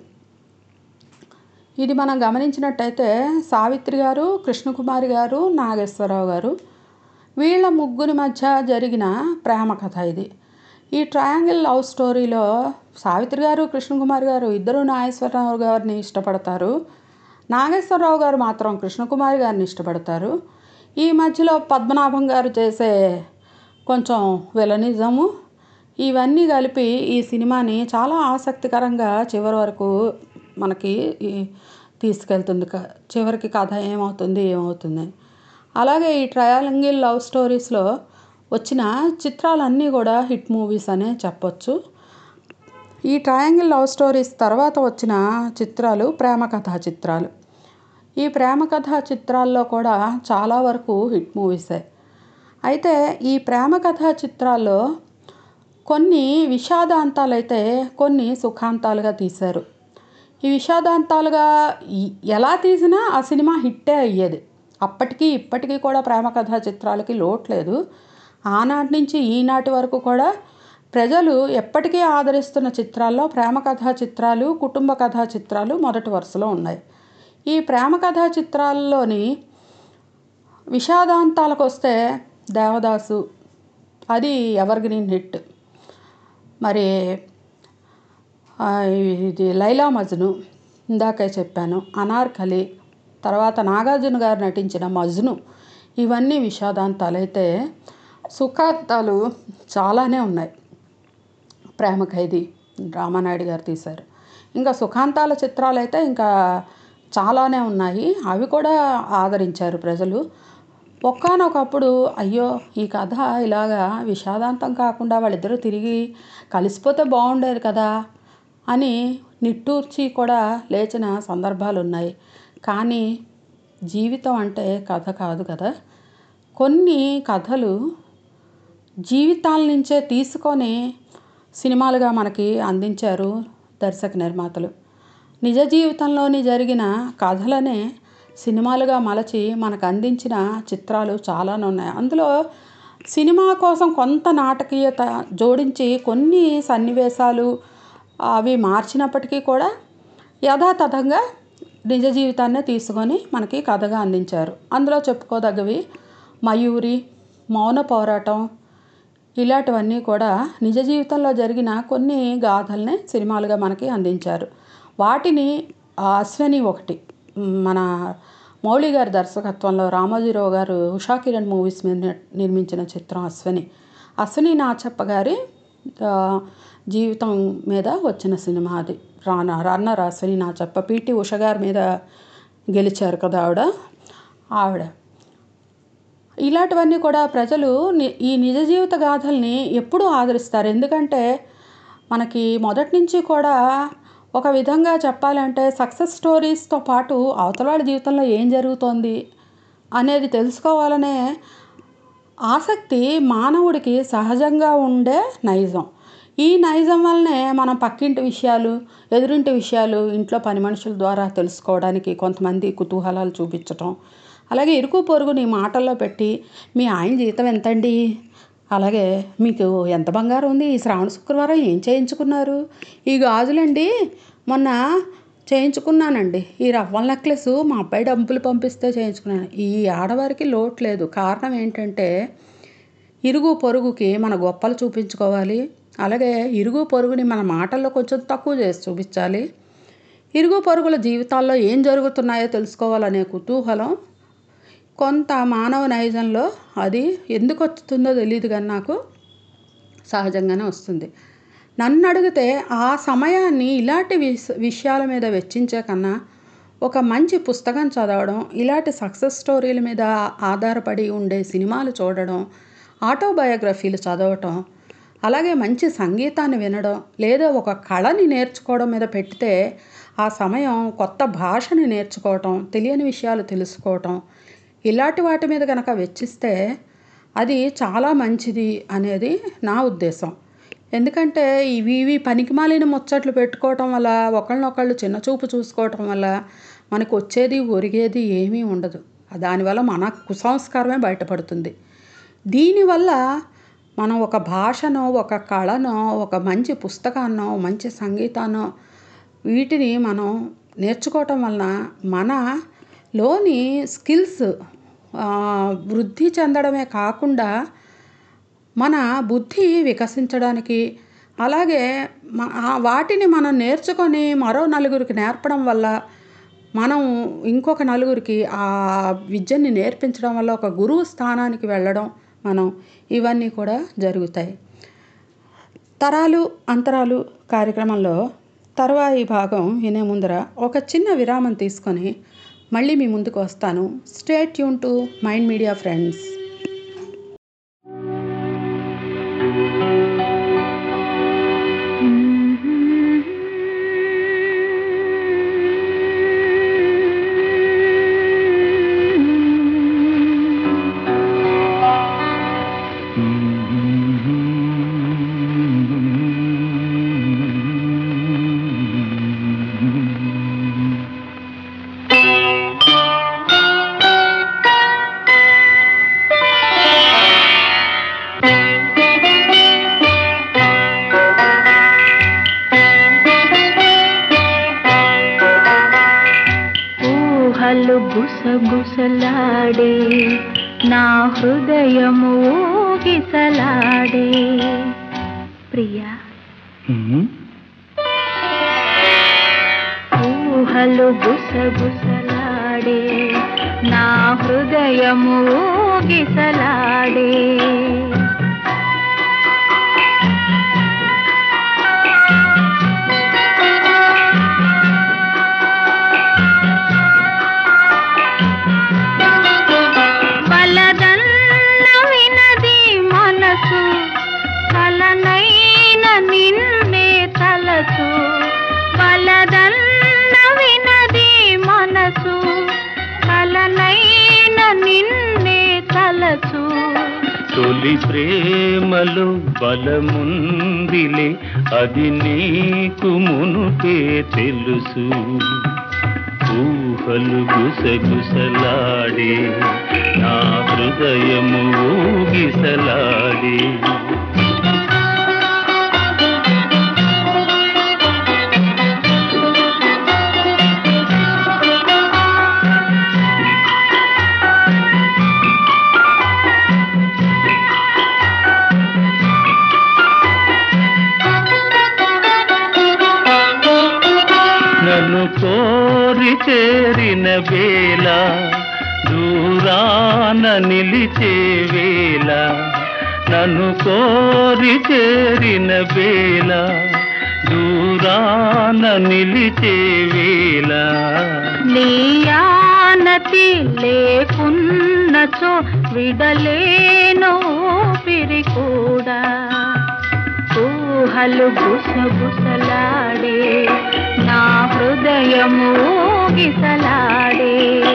ఇది మనం గమనించినట్టయితే సావిత్రి గారు కృష్ణకుమారి గారు నాగేశ్వరరావు గారు వీళ్ళ ముగ్గురి మధ్య జరిగిన ప్రేమ కథ ఇది ఈ ట్రయాంగిల్ లవ్ స్టోరీలో సావిత్రి గారు కృష్ణకుమారి గారు ఇద్దరు నాగేశ్వరరావు గారిని ఇష్టపడతారు నాగేశ్వరరావు గారు మాత్రం కృష్ణకుమారి గారిని ఇష్టపడతారు ఈ మధ్యలో పద్మనాభం గారు చేసే కొంచెం విలనిజము ఇవన్నీ కలిపి ఈ సినిమాని చాలా ఆసక్తికరంగా చివరి వరకు మనకి ఈ తీసుకెళ్తుంది క- చివరికి కథ ఏమవుతుంది ఏమవుతుంది అలాగే ఈ ట్రయాంగిల్ లవ్ స్టోరీస్లో వచ్చిన చిత్రాలన్నీ కూడా హిట్ మూవీస్ అనే చెప్పొచ్చు ఈ ట్రయాంగిల్ లవ్ స్టోరీస్ తర్వాత వచ్చిన చిత్రాలు ప్రేమ కథా చిత్రాలు ఈ ప్రేమ కథా చిత్రాల్లో కూడా చాలా వరకు హిట్ మూవీసే అయితే ఈ ప్రేమ కథా చిత్రాల్లో కొన్ని విషాదాంతాలైతే కొన్ని సుఖాంతాలుగా తీశారు ఈ విషాదాంతాలుగా ఈ- ఎలా తీసినా ఆ సినిమా హిట్టే అయ్యేది అప్పటికి ఇప్పటికీ కూడా ప్రేమ కథా చిత్రాలకి లోటు లేదు ఆనాటి నుంచి ఈనాటి వరకు కూడా ప్రజలు ఎప్పటికీ ఆదరిస్తున్న చిత్రాల్లో ప్రేమ కథా చిత్రాలు కుటుంబ కథా చిత్రాలు మొదటి వరుసలో ఉన్నాయి ఈ ప్రేమ కథా చిత్రాల్లోని విషాదాంతాలకు వస్తే దేవదాసు అది ఎవర్ గ్రీన్ హిట్ మరి ఆ, ఇది లైలా మజ్ను ఇందాకే చెప్పాను అనార్కలి తర్వాత నాగార్జున గారు నటించిన మజ్ను ఇవన్నీ విషాదాంతాలు అయితే సుఖాంతాలు చాలానే ఉన్నాయి ప్రేమ ఖైదీ రామానాయుడు గారు తీశారు ఇంకా సుఖాంతాల చిత్రాలు అయితే ఇంకా చాలానే ఉన్నాయి అవి కూడా ఆదరించారు ప్రజలు ఒక్కానొకప్పుడు అయ్యో ఈ కథ ఇలాగా విషాదాంతం కాకుండా వాళ్ళిద్దరూ తిరిగి కలిసిపోతే బాగుండేది కదా అని నిట్టూర్చి కూడా లేచిన సందర్భాలు ఉన్నాయి కానీ జీవితం అంటే కథ కాదు కదా కొన్ని కథలు జీవితాల నుంచే తీసుకొని సినిమాలుగా మనకి అందించారు దర్శక నిర్మాతలు నిజ జీవితంలోని జరిగిన కథలనే సినిమాలుగా మలచి మనకు అందించిన చిత్రాలు చాలానే ఉన్నాయి అందులో సినిమా కోసం కొంత నాటకీయత జోడించి కొన్ని సన్నివేశాలు అవి మార్చినప్పటికీ కూడా యథాతథంగా నిజ జీవితాన్నే తీసుకొని మనకి కథగా అందించారు అందులో చెప్పుకోదగ్గవి మయూరి మౌన పోరాటం ఇలాంటివన్నీ కూడా నిజ జీవితంలో జరిగిన కొన్ని గాథల్ని సినిమాలుగా మనకి అందించారు వాటిని ఆ అశ్వని ఒకటి మన మౌళి గారి దర్శకత్వంలో రామోజీరావు గారు ఉషా కిరణ్ మూవీస్ మీద నిర్- నిర్మించిన చిత్రం అశ్వని అశ్వని నాచప్ప గారి ఆ, జీవితం మీద వచ్చిన సినిమా అది రాన రన్నర్ అశ్వని నాచప్ప పిటి ఉష గారి మీద గెలిచారు కదా ఆవిడ ఆవిడ ఇలాంటివన్నీ కూడా ప్రజలు ని- ఈ నిజ జీవిత గాథల్ని ఎప్పుడూ ఆదరిస్తారు ఎందుకంటే మనకి మొదటి నుంచి కూడా ఒక విధంగా చెప్పాలంటే సక్సెస్ స్టోరీస్తో పాటు అవతల వాళ్ళ జీవితంలో ఏం జరుగుతోంది అనేది తెలుసుకోవాలనే ఆసక్తి మానవుడికి సహజంగా ఉండే నైజం ఈ నైజం వల్లనే మనం పక్కింటి విషయాలు ఎదురింటి విషయాలు ఇంట్లో పని మనుషుల ద్వారా తెలుసుకోవడానికి కొంతమంది కుతూహలాలు చూపించటం అలాగే ఇరుకు పొరుగుని మాటల్లో పెట్టి మీ ఆయన జీతం ఎంతండి అలాగే మీకు ఎంత బంగారం ఉంది ఈ శ్రావణ శుక్రవారం ఏం చేయించుకున్నారు ఈ గాజులండి మొన్న చేయించుకున్నానండి ఈ రవ్వల నెక్లెస్ మా అబ్బాయి డబ్బులు పంపిస్తే చేయించుకున్నాను ఈ ఆడవారికి లోటు లేదు కారణం ఏంటంటే ఇరుగు పొరుగుకి మన గొప్పలు చూపించుకోవాలి అలాగే ఇరుగు పొరుగుని మన మాటల్లో కొంచెం తక్కువ చేసి చూపించాలి ఇరుగు పొరుగుల జీవితాల్లో ఏం జరుగుతున్నాయో తెలుసుకోవాలనే కుతూహలం కొంత మానవ నైజంలో అది ఎందుకు వస్తుందో తెలియదు కానీ నాకు సహజంగానే వస్తుంది నన్ను అడిగితే ఆ సమయాన్ని ఇలాంటి విష విషయాల మీద వెచ్చించే కన్నా ఒక మంచి పుస్తకం చదవడం ఇలాంటి సక్సెస్ స్టోరీల మీద ఆధారపడి ఉండే సినిమాలు చూడడం ఆటోబయోగ్రఫీలు చదవటం అలాగే మంచి సంగీతాన్ని వినడం లేదా ఒక కళని నేర్చుకోవడం మీద పెడితే ఆ సమయం కొత్త భాషని నేర్చుకోవటం తెలియని విషయాలు తెలుసుకోవటం ఇలాంటి వాటి మీద కనుక వెచ్చిస్తే అది చాలా మంచిది అనేది నా ఉద్దేశం ఎందుకంటే ఇవి ఇవి పనికిమాలిన ముచ్చట్లు పెట్టుకోవటం వల్ల ఒకళ్ళనొకళ్ళు చిన్న చూపు చూసుకోవటం వల్ల మనకు వచ్చేది ఒరిగేది ఏమీ ఉండదు దానివల్ల మన కుసంస్కారమే బయటపడుతుంది దీనివల్ల మనం ఒక భాషనో ఒక కళనో ఒక మంచి పుస్తకాన్నో మంచి సంగీతాన్నో వీటిని మనం నేర్చుకోవటం వలన మనలోని స్కిల్స్ వృద్ధి చెందడమే కాకుండా మన బుద్ధి వికసించడానికి అలాగే మ- ఆ వాటిని మనం నేర్చుకొని మరో నలుగురికి నేర్పడం వల్ల మనం ఇంకొక నలుగురికి ఆ విద్యని నేర్పించడం వల్ల ఒక గురువు స్థానానికి వెళ్ళడం మనం ఇవన్నీ కూడా జరుగుతాయి తరాలు అంతరాలు కార్యక్రమంలో తర్వాయి భాగం వినే ముందర ఒక చిన్న విరామం తీసుకొని మళ్ళీ మీ ముందుకు వస్తాను stay tune to mind media friends ఊహలు గుసగుసలాడే నా హృదయము ఊగిసలాడే ప్రియా ఊహలు గుసగుసలాడే నా హృదయము ఊగిసలాడే బలదన్న వినది మనసు కలనైన నిన్నే తలసు బలదన్న వినది మనసు కలనైన నిన్నే తలసు తొలి ప్రేమలో బలముందిలే అది నీకు మునుపే తెలుసు ఊహలు గుసగుసలాడే నా హృదయము ఊగిసలాడే నన్ను కోరి చేరిన వేళ దూరాన నిలిచే వేళ నన్ను కోరి చేరిన వేళ దూరాన నిలిచే వేళ నీయానతి లేకున్నచో విడలేను ఊపిరి కూడా ఊహలు గుసగుసలాడే నా హృదయము ఊగిసలాడే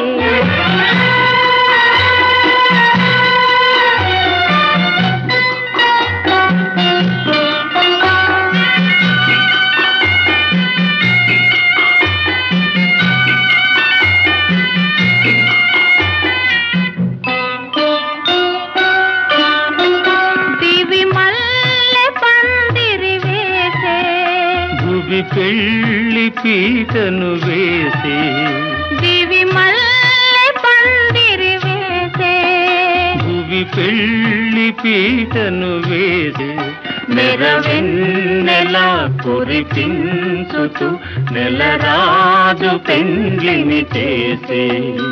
దివి మల్లె పందిరి వేసే భువి పెళ్లి పీటను వేసి దివి మల్లె పందిరి వేసే భువి పెళ్లి పీటను వేసి నెరవెన్నెల కురిపించుతూ నెలరాజు పెండ్లిని చేసి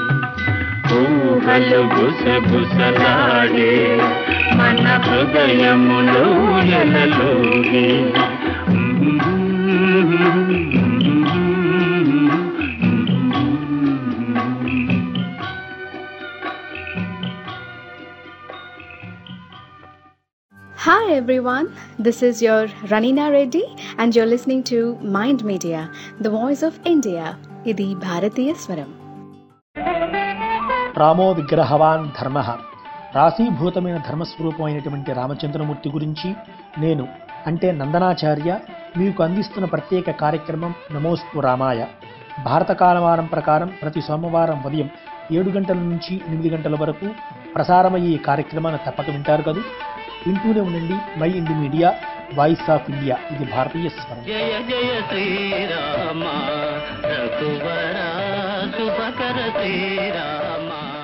ఊహలు గుసగుసలాడే మన హృదయములో ఎలలోగి everyone. This is your Ranina Reddy, and you're listening to Mind Media, the voice of India. Idi Bharatiya Swaram. రామో విగ్రహవాన్ ధర్మ రాశీభూతమైన ధర్మస్వరూపమైనటువంటి రామచంద్రమూర్తి గురించి నేను అంటే నందనాచార్య మీకు అందిస్తున్న ప్రత్యేక కార్యక్రమం నమోస్తు రామాయ భారత కాలమానం ప్రకారం ప్రతి సోమవారం ఉదయం ఏడు గంటల నుంచి ఎనిమిది గంటల వరకు ప్రసారమయ్యే ఈ కార్యక్రమాన్ని తప్పక వింటారు కదా వింటూనే ఉండండి mind media voice of India ఇది భారతీయ స్వరం జయ జయ శ్రీరామ రఘువర శుభకర Srirama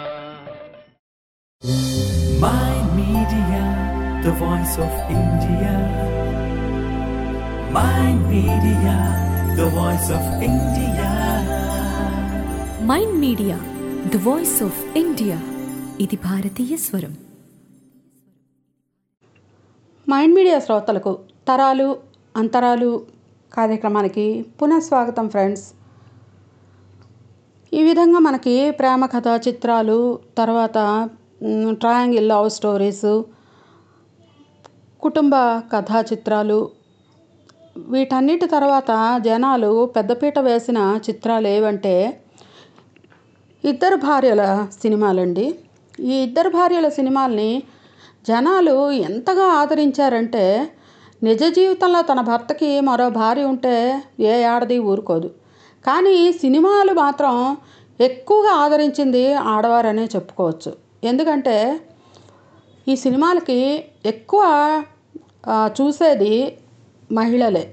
Mind Media, the voice of India. Mind Media, the voice of India. Mind media the voice of India ఇది భారతీయ స్వరం మైండ్ మీడియా శ్రోతలకు తరాలు అంతరాలు కార్యక్రమానికి పునఃస్వాగతం ఫ్రెండ్స్ ఈ విధంగా మనకి ప్రేమ కథ చిత్రాలు తర్వాత మ్, ట్రయాంగిల్ లవ్ స్టోరీస్ కుటుంబ కథా చిత్రాలు వీటన్నిటి తర్వాత జనాలు పెద్దపీట వేసిన చిత్రాలు ఏవంటే ఇద్దరు భార్యల సినిమాలండి ఈ ఇద్దరు భార్యల సినిమాల్ని జనాలు ఎంతగా ఆదరించారంటే నిజ జీవితంలో తన భర్తకి మరో భార్య ఉంటే ఏ ఆడది ఊరుకోదు కానీ సినిమాలు మాత్రం ఎక్కువగా ఆదరించింది ఆడవారనే చెప్పుకోవచ్చు ఎందుకంటే ఈ సినిమాలకి ఎక్కువ ఆ, చూసేది మహిళలే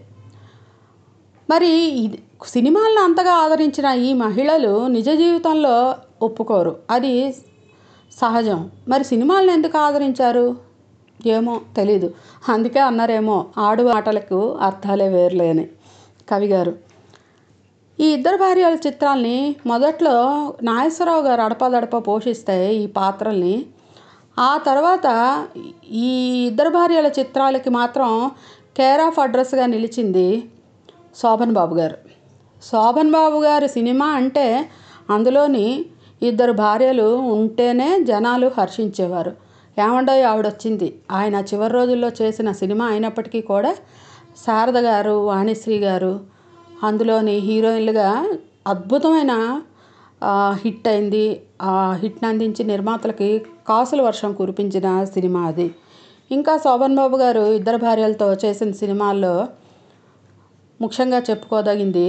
మరి ఇది సినిమాలను అంతగా ఆదరించిన ఈ మహిళలు నిజ జీవితంలో ఒప్పుకోరు అది సహజం మరి సినిమాలను ఎందుకు ఆదరించారు ఏమో తెలీదు అందుకే అన్నారేమో ఆడు ఆటలకు అర్థాలే వేర్లేని కవిగారు ఈ ఇద్దరు భార్యల చిత్రాల్ని మొదట్లో నాగేశ్వరరావు గారు అడపాదడప పోషిస్తే ఈ పాత్రల్ని ఆ తర్వాత ఈ ఇద్దరు భార్యల చిత్రాలకి మాత్రం కేర్ ఆఫ్ అడ్రస్గా నిలిచింది శోభన్ బాబు గారు శోభన్ బాబు గారి సినిమా అంటే అందులోని ఇద్దరు భార్యలు ఉంటేనే జనాలు హర్షించేవారు ఏమండో ఆవిడ వచ్చింది ఆయన చివరి రోజుల్లో చేసిన సినిమా అయినప్పటికీ కూడా శారద గారు వాణిశ్రీ గారు అందులోని హీరోయిన్లుగా అద్భుతమైన ఆ, హిట్ అయింది ఆ హిట్ని అందించి నిర్మాతలకి కాసుల వర్షం కురిపించిన సినిమా అది ఇంకా శోభన్ బాబు గారు ఇద్దరు భార్యలతో చేసిన సినిమాల్లో ముఖ్యంగా చెప్పుకోదగింది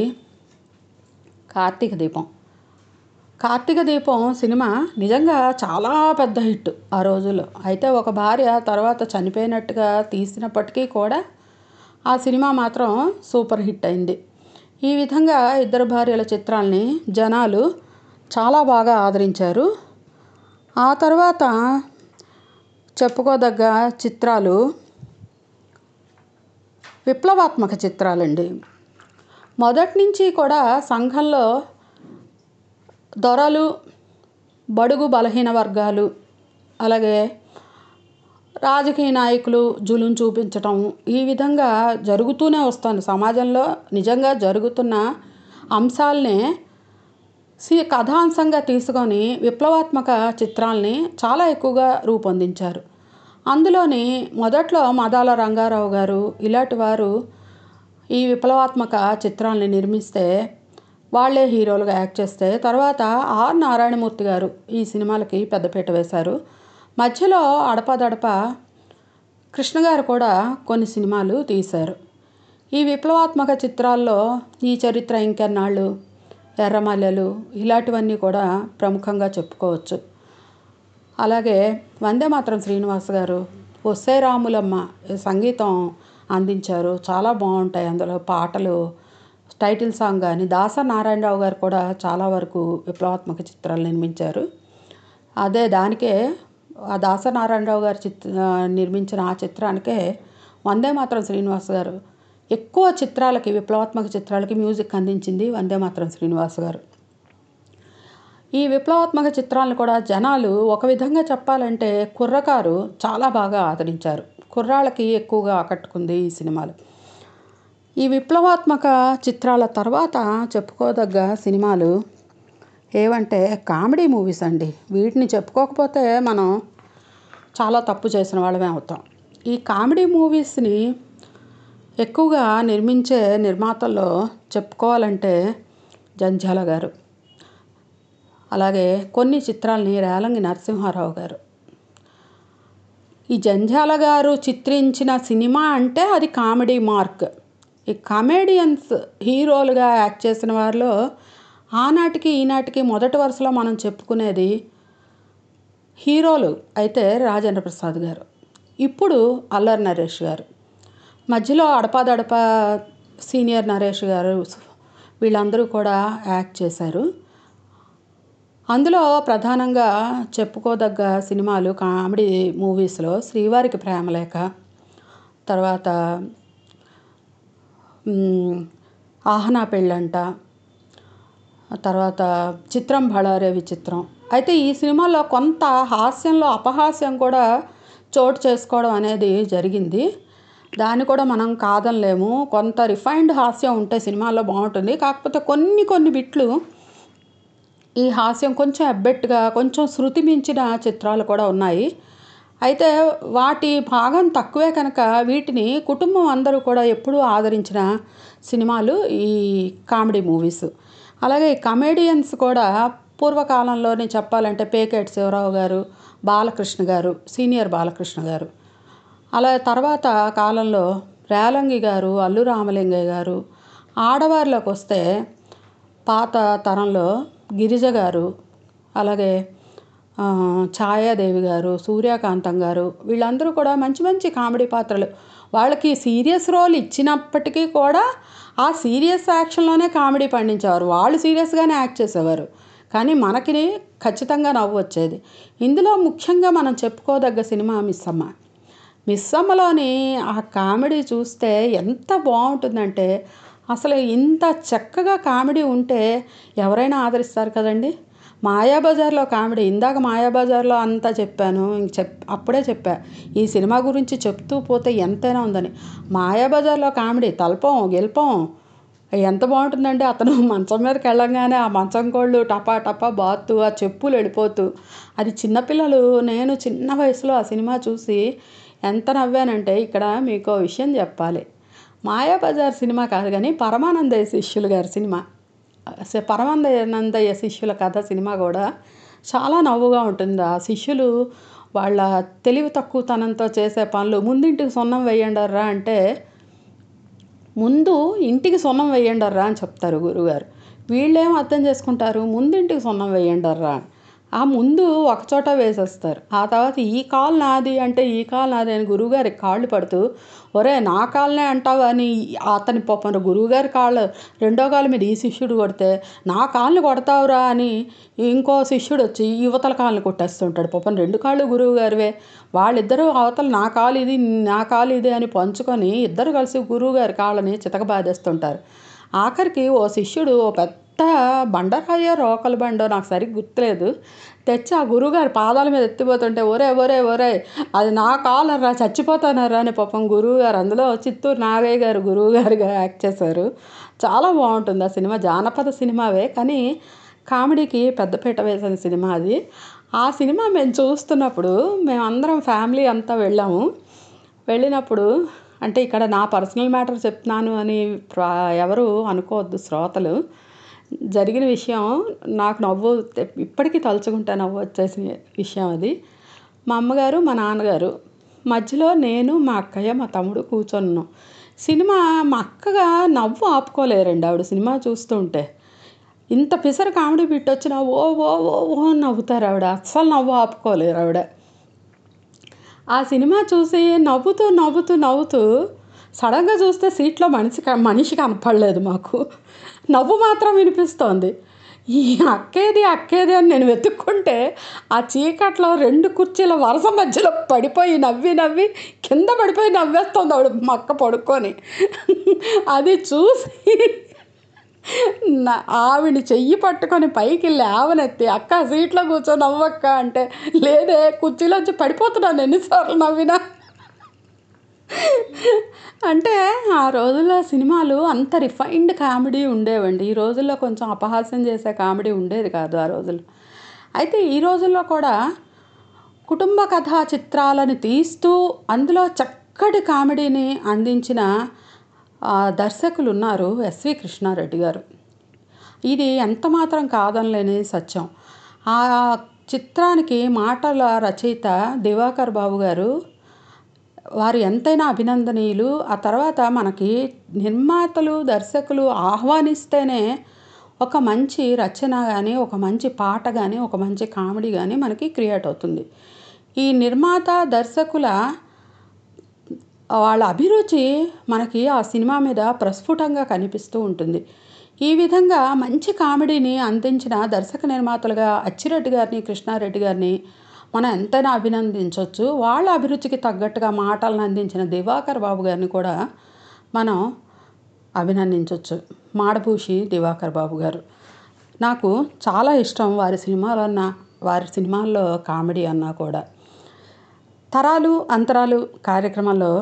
కార్తీక దీపం కార్తీక దీపం సినిమా నిజంగా చాలా పెద్ద హిట్ ఆ రోజుల్లో అయితే ఒక భార్య తర్వాత చనిపోయినట్టుగా తీసినప్పటికీ కూడా ఆ సినిమా మాత్రం సూపర్ హిట్ అయింది ఈ విధంగా ఇద్దరు భార్యల చిత్రాల్ని జనాలు చాలా బాగా ఆదరించారు ఆ తర్వాత చెప్పుకోదగ్గ చిత్రాలు విప్లవాత్మక చిత్రాలండి మొదటి నుంచి కూడా సంఘంలో దొరలు బడుగు బలహీన వర్గాలు అలాగే రాజకీయ నాయకులు జులుం చూపించటం ఈ విధంగా జరుగుతూనే వస్తుంది సమాజంలో నిజంగా జరుగుతున్న అంశాలనే సి కథాంశంగా తీసుకొని విప్లవాత్మక చిత్రాల్ని చాలా ఎక్కువగా రూపొందించారు అందులోని మొదట్లో మదాల రంగారావు గారు ఇలాంటి వారు ఈ విప్లవాత్మక చిత్రాల్ని నిర్మిస్తే వాళ్ళే హీరోలుగా యాక్ట్ చేస్తే తర్వాత ఆర్ నారాయణమూర్తి గారు ఈ సినిమాలకి పెద్దపీట వేశారు మధ్యలో అడపాదడప కృష్ణ గారు కూడా కొన్ని సినిమాలు తీశారు ఈ విప్లవాత్మక చిత్రాల్లో ఈ చరిత్ర ఇంకెన్నాళ్ళు ఎర్రమల్లెలు ఇలాంటివన్నీ కూడా ప్రముఖంగా చెప్పుకోవచ్చు అలాగే వందే మాత్రం శ్రీనివాస్ గారు ఒస్సే రాములమ్మ సంగీతం అందించారు చాలా బాగుంటాయి అందులో పాటలు టైటిల్ సాంగ్ కానీ దాస నారాయణరావు గారు కూడా చాలా వరకు విప్లవాత్మక చిత్రాలు నిర్మించారు అదే దానికే ఆ దాస నారాయణరావు గారు చిత్ర నిర్మించిన ఆ చిత్రానికే వందే మాత్రం శ్రీనివాస్ గారు ఎక్కువ చిత్రాలకి విప్లవాత్మక చిత్రాలకి మ్యూజిక్ అందించింది వందే మాత్రం శ్రీనివాస్ గారు ఈ విప్లవాత్మక చిత్రాలను కూడా జనాలు ఒక విధంగా చెప్పాలంటే కుర్రకారు చాలా బాగా ఆదరించారు కుర్రాళ్ళకి ఎక్కువగా ఆకట్టుకుంది ఈ సినిమాలు ఈ విప్లవాత్మక చిత్రాల తర్వాత చెప్పుకోదగ్గ సినిమాలు ఏవంటే కామెడీ మూవీస్ అండి వీటిని చెప్పుకోకపోతే మనం చాలా తప్పు చేసిన వాళ్ళమే అవుతాం ఈ కామెడీ మూవీస్ని ఎక్కువగా నిర్మించే నిర్మాతల్లో చెప్పుకోవాలంటే జంధ్యాల గారు అలాగే కొన్ని చిత్రాల్ని రేలంగి నరసింహారావు గారు ఈ జంధ్యాల గారు చిత్రించిన సినిమా అంటే అది కామెడీ మార్క్ ఈ కామెడియన్స్ హీరోలుగా యాక్ట్ చేసిన వారిలో ఆనాటికి ఈనాటికి మొదటి వరుసలో మనం చెప్పుకునేది హీరోలు అయితే రాజేంద్ర ప్రసాద్ గారు ఇప్పుడు అల్లరి నరేష్ గారు మధ్యలో అడపాదడప సీనియర్ నరేష్ గారు వీళ్ళందరూ కూడా యాక్ట్ చేశారు అందులో ప్రధానంగా చెప్పుకోదగ్గ సినిమాలు కామెడీ మూవీస్లో శ్రీవారికి ప్రేమలేఖ తర్వాత మ్, ఆహనా పెళ్ళంట తర్వాత చిత్రం బళారే విచిత్రం అయితే ఈ సినిమాలో కొంత హాస్యంలో అపహాస్యం కూడా చోటు చేసుకోవడం అనేది జరిగింది దాన్ని కూడా మనం కాదనలేము కొంత రిఫైన్డ్ హాస్యం ఉంటే సినిమాలో బాగుంటుంది కాకపోతే కొన్ని కొన్ని బిట్లు ఈ హాస్యం కొంచెం ఎబ్బెట్టుగా కొంచెం శృతి మించిన చిత్రాలు కూడా ఉన్నాయి అయితే వాటి భాగం తక్కువే కనుక వీటిని కుటుంబం అందరూ కూడా ఎప్పుడూ ఆదరించిన సినిమాలు ఈ కామెడీ మూవీస్ అలాగే ఈ కమేడియన్స్ కూడా పూర్వకాలంలోనే చెప్పాలంటే పేకేటి శివరావు గారు బాలకృష్ణ గారు సీనియర్ బాలకృష్ణ గారు అలా తర్వాత కాలంలో రేలంగి గారు అల్లు రామలింగయ్య గారు ఆడవారిలోకి వస్తే పాత తరంలో గిరిజ గారు అలాగే ఆ, ఛాయాదేవి గారు సూర్యకాంతం గారు వీళ్ళందరూ కూడా మంచి మంచి కామెడీ పాత్రలు వాళ్ళకి సీరియస్ రోల్ ఇచ్చినప్పటికీ కూడా ఆ సీరియస్ యాక్షన్లోనే కామెడీ పండించేవారు వాళ్ళు సీరియస్గానే యాక్ట్ చేసేవారు కానీ మనకి ఖచ్చితంగా నవ్వు వచ్చేది ఇందులో ముఖ్యంగా మనం చెప్పుకోదగ్గ సినిమా మిస్ అమ్మ మిస్ అమ్మలోని ఆ కామెడీ చూస్తే ఎంత బాగుంటుందంటే అసలు ఇంత చక్కగా కామెడీ ఉంటే ఎవరైనా ఆదరిస్తారు కదండి మాయాబజార్లో కామెడీ ఇందాక మాయాబజార్లో అంతా చెప్పాను ఇంక చెప్ అప్పుడే చెప్పా ఈ సినిమా గురించి చెప్తూ పోతే ఎంతైనా ఉందని మాయాబజార్లో కామెడీ తల్పం గెల్పం ఎంత బాగుంటుందంటే అతను మంచం మీదకి వెళ్ళంగానే ఆ మంచం కోళ్ళు టపా టపా బాత్తు ఆ చెప్పులు వెళ్ళిపోతూ అది చిన్నపిల్లలు నేను చిన్న వయసులో ఆ సినిమా చూసి ఎంత నవ్వానంటే ఇక్కడ మీకు ఓ విషయం చెప్పాలి మాయాబజార్ సినిమా కాదు కానీ పరమానందయ్య శిష్యులు గారి సినిమా స- పరమానందయ్య శిష్యుల కథ సినిమా కూడా చాలా నవ్వుగా ఉంటుంది ఆ శిష్యులు వాళ్ళ తెలివి తక్కువతనంతో చేసే పనులు ముందింటికి సున్నం వేయండర్రా అంటే ముందు ఇంటికి సున్నం వేయండర్రా అని చెప్తారు గురువుగారు వీళ్ళేం అర్థం చేసుకుంటారు ముందు ఇంటికి సున్నం వేయండర్రా అని ఆ ముందు ఒకచోట వేసేస్తారు ఆ తర్వాత ఈ కాల్ నాది అంటే ఈ కాల్ నాది అని గురువుగారి కాళ్ళు పడుతూ ఒరే నా కాళ్ళనే అంటావు అని అతని పాపం గురువుగారి కాళ్ళు రెండో కాళ్ళ మీద ఈ శిష్యుడు కొడితే నా కాళ్ళని కొడతావురా అని ఇంకో శిష్యుడు వచ్చి యువతల కాళ్ళని కొట్టేస్తుంటాడు పాపం రెండు కాళ్ళు గురువు గారివే వాళ్ళిద్దరూ అవతల నా కాలు ఇది నా కాలు ఇది అని పంచుకొని ఇద్దరు కలిసి గురువు గారి కాళ్ళని చితకబాదేస్తుంటారు ఆఖరికి ఓ శిష్యుడు ఓ పెద్ద బండరాయో రోకల బండో నాకు సరిగ్గా గుర్తులేదు తెచ్చి ఆ గురువుగారి పాదాల మీద ఎత్తిపోతుంటే ఒరే ఒరే ఒరే అది నా కాలరా చచ్చిపోతానరా అని పాపం గురువుగారు అందులో చిత్తూరు నాగయ్య గారు గురువుగారుగా యాక్ట్ చేశారు చాలా బాగుంటుంది ఆ సినిమా జానపద సినిమావే కానీ కామెడీకి పెద్దపీట వేసిన సినిమా అది ఆ సినిమా మేము చూస్తున్నప్పుడు మేమందరం ఫ్యామిలీ అంతా వెళ్ళాము వెళ్ళినప్పుడు అంటే ఇక్కడ నా పర్సనల్ మ్యాటర్ చెప్తున్నాను అని ప్ర- ఎవరు అనుకోవద్దు శ్రోతలు జరిగిన విషయం నాకు నవ్వు తె- ఇప్పటికీ తలుచుకుంటే నవ్వు వచ్చేసిన విషయం అది మా అమ్మగారు మా నాన్నగారు మధ్యలో నేను మా అక్కయ్య మా తమ్ముడు కూర్చొన్నాం సినిమా మా అక్కగా నవ్వు ఆపుకోలేరండి ఆవిడ సినిమా చూస్తుంటే ఇంత పిసర కామెడీ బిట్ వచ్చినా ఓ ఓ ఓ ఓ అని నవ్వుతారు ఆవిడ అస్సలు నవ్వు ఆపుకోలేరు ఆవిడ ఆ సినిమా చూసి నవ్వుతూ నవ్వుతూ నవ్వుతూ సడన్గా చూస్తే సీట్లో మనిషి క- మనిషి కనపడలేదు మాకు నవ్వు మాత్రం వినిపిస్తోంది ఈ అక్కేది అక్కేది అని నేను వెతుక్కుంటే ఆ చీకట్లో రెండు కుర్చీల వరుస మధ్యలో పడిపోయి నవ్వి నవ్వి కింద పడిపోయి నవ్వేస్తుంది ఆవిడ మా అక్క పడుకొని అది చూసి నా ఆవిడ చెయ్యి పట్టుకొని పైకి లేవనెత్తి అక్క సీట్లో కూర్చో నవ్వక్క అంటే లేదే కుర్చీలోంచి పడిపోతున్నాను ఎన్నిసార్లు నవ్వినా అంటే ఆ రోజుల్లో సినిమాలు అంత రిఫైన్డ్ కామెడీ ఉండేవండి ఈ రోజుల్లో కొంచెం అపహాస్యం చేసే కామెడీ ఉండేది కాదు ఆ రోజుల్లో అయితే ఈ రోజుల్లో కూడా కుటుంబ కథా చిత్రాలను తీస్తూ అందులో చక్కటి కామెడీని అందించిన ఆ, దర్శకులు ఉన్నారు ఎస్వి కృష్ణారెడ్డి గారు ఇది ఎంత మాత్రం కాదనలేని సత్యం ఆ చిత్రానికి మాటల రచయిత దివాకర్ బాబు గారు వారు ఎంతైనా అభినందనీయులు ఆ తర్వాత మనకి నిర్మాతలు దర్శకులు ఆహ్వానిస్తేనే ఒక మంచి రచన కానీ ఒక మంచి పాట కానీ ఒక మంచి కామెడీ కానీ మనకి క్రియేట్ అవుతుంది ఈ నిర్మాత దర్శకుల వాళ్ళ అభిరుచి మనకి ఆ సినిమా మీద ప్రస్ఫుటంగా కనిపిస్తూ ఉంటుంది ఈ విధంగా మంచి కామెడీని అందించిన దర్శక నిర్మాతలుగా అచ్చిరెడ్డి గారిని కృష్ణారెడ్డి గారిని మనం ఎంతైనా అభినందించవచ్చు వాళ్ళ అభిరుచికి తగ్గట్టుగా మాటలను అందించిన దివాకర్ బాబు గారిని కూడా మనం అభినందించవచ్చు మాడభూషి దివాకర్ బాబు గారు నాకు చాలా ఇష్టం వారి సినిమాలన్న వారి సినిమాల్లో కామెడీ అన్నా కూడా తరాలు అంతరాలు కార్యక్రమంలో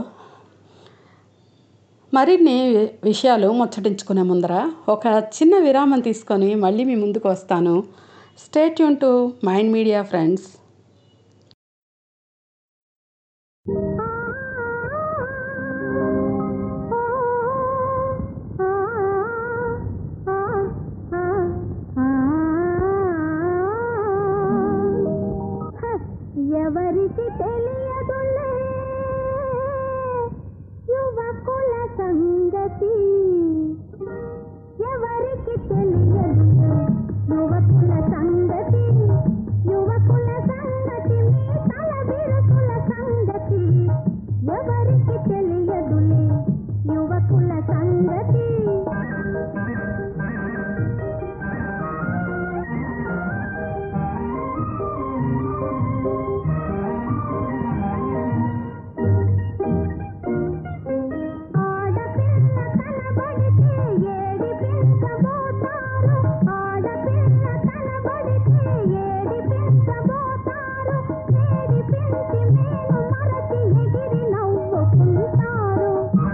మరిన్ని విషయాలు ముచ్చటించుకునే ముందర ఒక చిన్న విరామం తీసుకొని మళ్ళీ మీ ముందుకు వస్తాను state tune to mind media friends ఎవరికి తెలియదులే యువకుల సంగతి ఎవరికి తెలియదులే యువకుల సంగతి యువకుల సంగతి మీ తల బిరుకుల సంగతి ఎవరికి తెలియదులే యువకుల సంగతి ఆడపిల్ల కనబడితే ఏడిపించబోతారు ఆడపిల్ల కనబడితే ఏడిపించబోతారు ఏడిపించి మేను మరచి ఎగిరి నవ్వుకుంటారు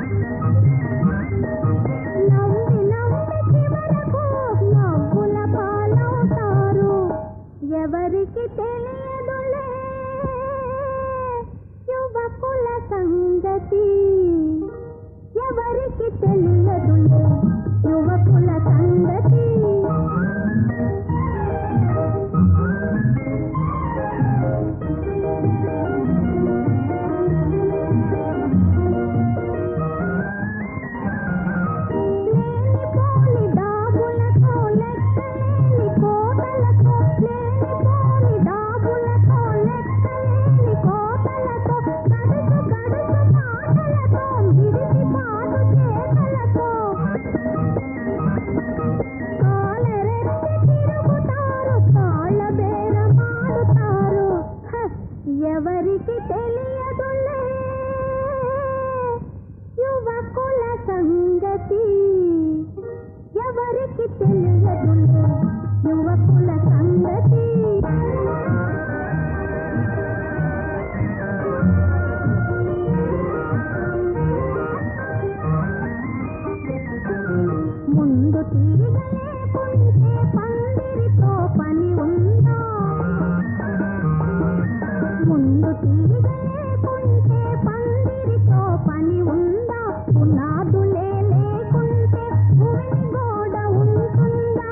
నవ్వి నవ్వి చివరకు నవ్వుల పాలవుతారు ఎవరికి తెలియదులే యువకుల సంగతి ఎవరికి తెలియదులే యువకుల సంగతి లేనిపోని డాబులతో లెక్కలేని కోటలతో లేనిపోని డాబులతో లెక్కలేని కోటలతో గడుసు గడుసు మాటలతో విడిసి పాడు చేతలతో కాలరెత్తి తిరుగుతారు కాళ్ళ బేరమాడుతారు హ, ఎవరికి తెలియదులే యువకుల సంగతి ఎవరికి తెలియదులే యువకుల సంగతి ముందు తీగ లేకుంటే పందిరితో పని ఉందా ముందు తీగ లేకుంటే పందిరితో పని ఉందా పునాదులే లేకుంటే భూమి గోడ ఉంటుందా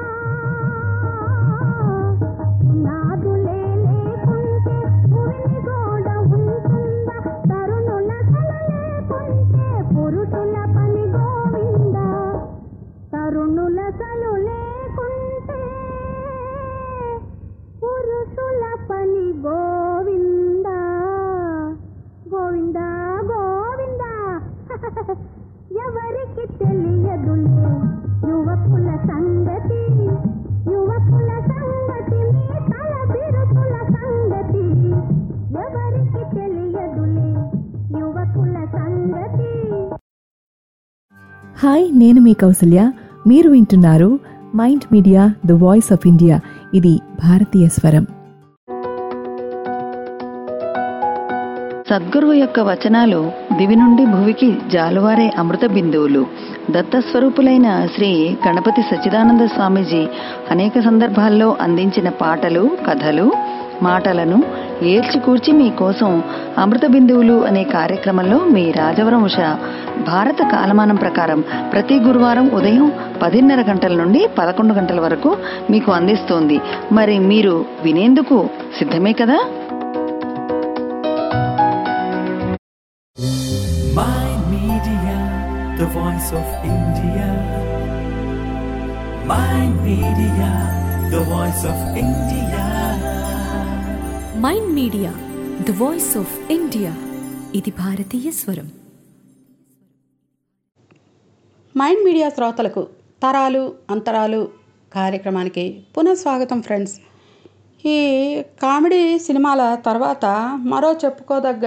పునాదులే లేకుంటే భూమి గోడ ఉంటుందా తరుణుల కల లేకుంటే పురుషుల పని గోవిందా తరుణుల కలు లేకుంటే పురుషుల పని గోవిందా గోవిందా గోవిందా ఎవరికి తెలియదులే యువకుల సంగతి యువకుల సంగతి మీ తల బిరుకుల సంగతి ఎవరికి తెలియదులే యువకుల సంగతి హాయ్ నేను మీ కౌసల్య మీరు వింటున్నారు mind media the voice of India ఇది భారతీయ స్వరం సద్గురువు యొక్క వచనాలు దివి నుండి భువికి జాలువారే అమృత బిందువులు దత్తస్వరూపులైన శ్రీ గణపతి సచ్చిదానంద స్వామీజీ అనేక సందర్భాల్లో అందించిన పాటలు కథలు మాటలను ఏల్చికూర్చి మీకోసం అమృత బిందువులు అనే కార్యక్రమంలో మీ రాజవరం ఉష భారత కాలమానం ప్రకారం ప్రతి గురువారం ఉదయం పదిన్నర గంటల నుండి పదకొండు గంటల వరకు మీకు అందిస్తోంది మరి మీరు వినేందుకు సిద్ధమే కదా My Media, the voice of India. My Media, the voice of India. Mind media the voice of India ఇది భారతీయ స్వరం మైండ్ మీడియా శ్రోతలకు తరాలు అంతరాలు కార్యక్రమానికి పునఃస్వాగతం ఫ్రెండ్స్ ఈ కామెడీ సినిమాల తర్వాత మరో చెప్పుకోదగ్గ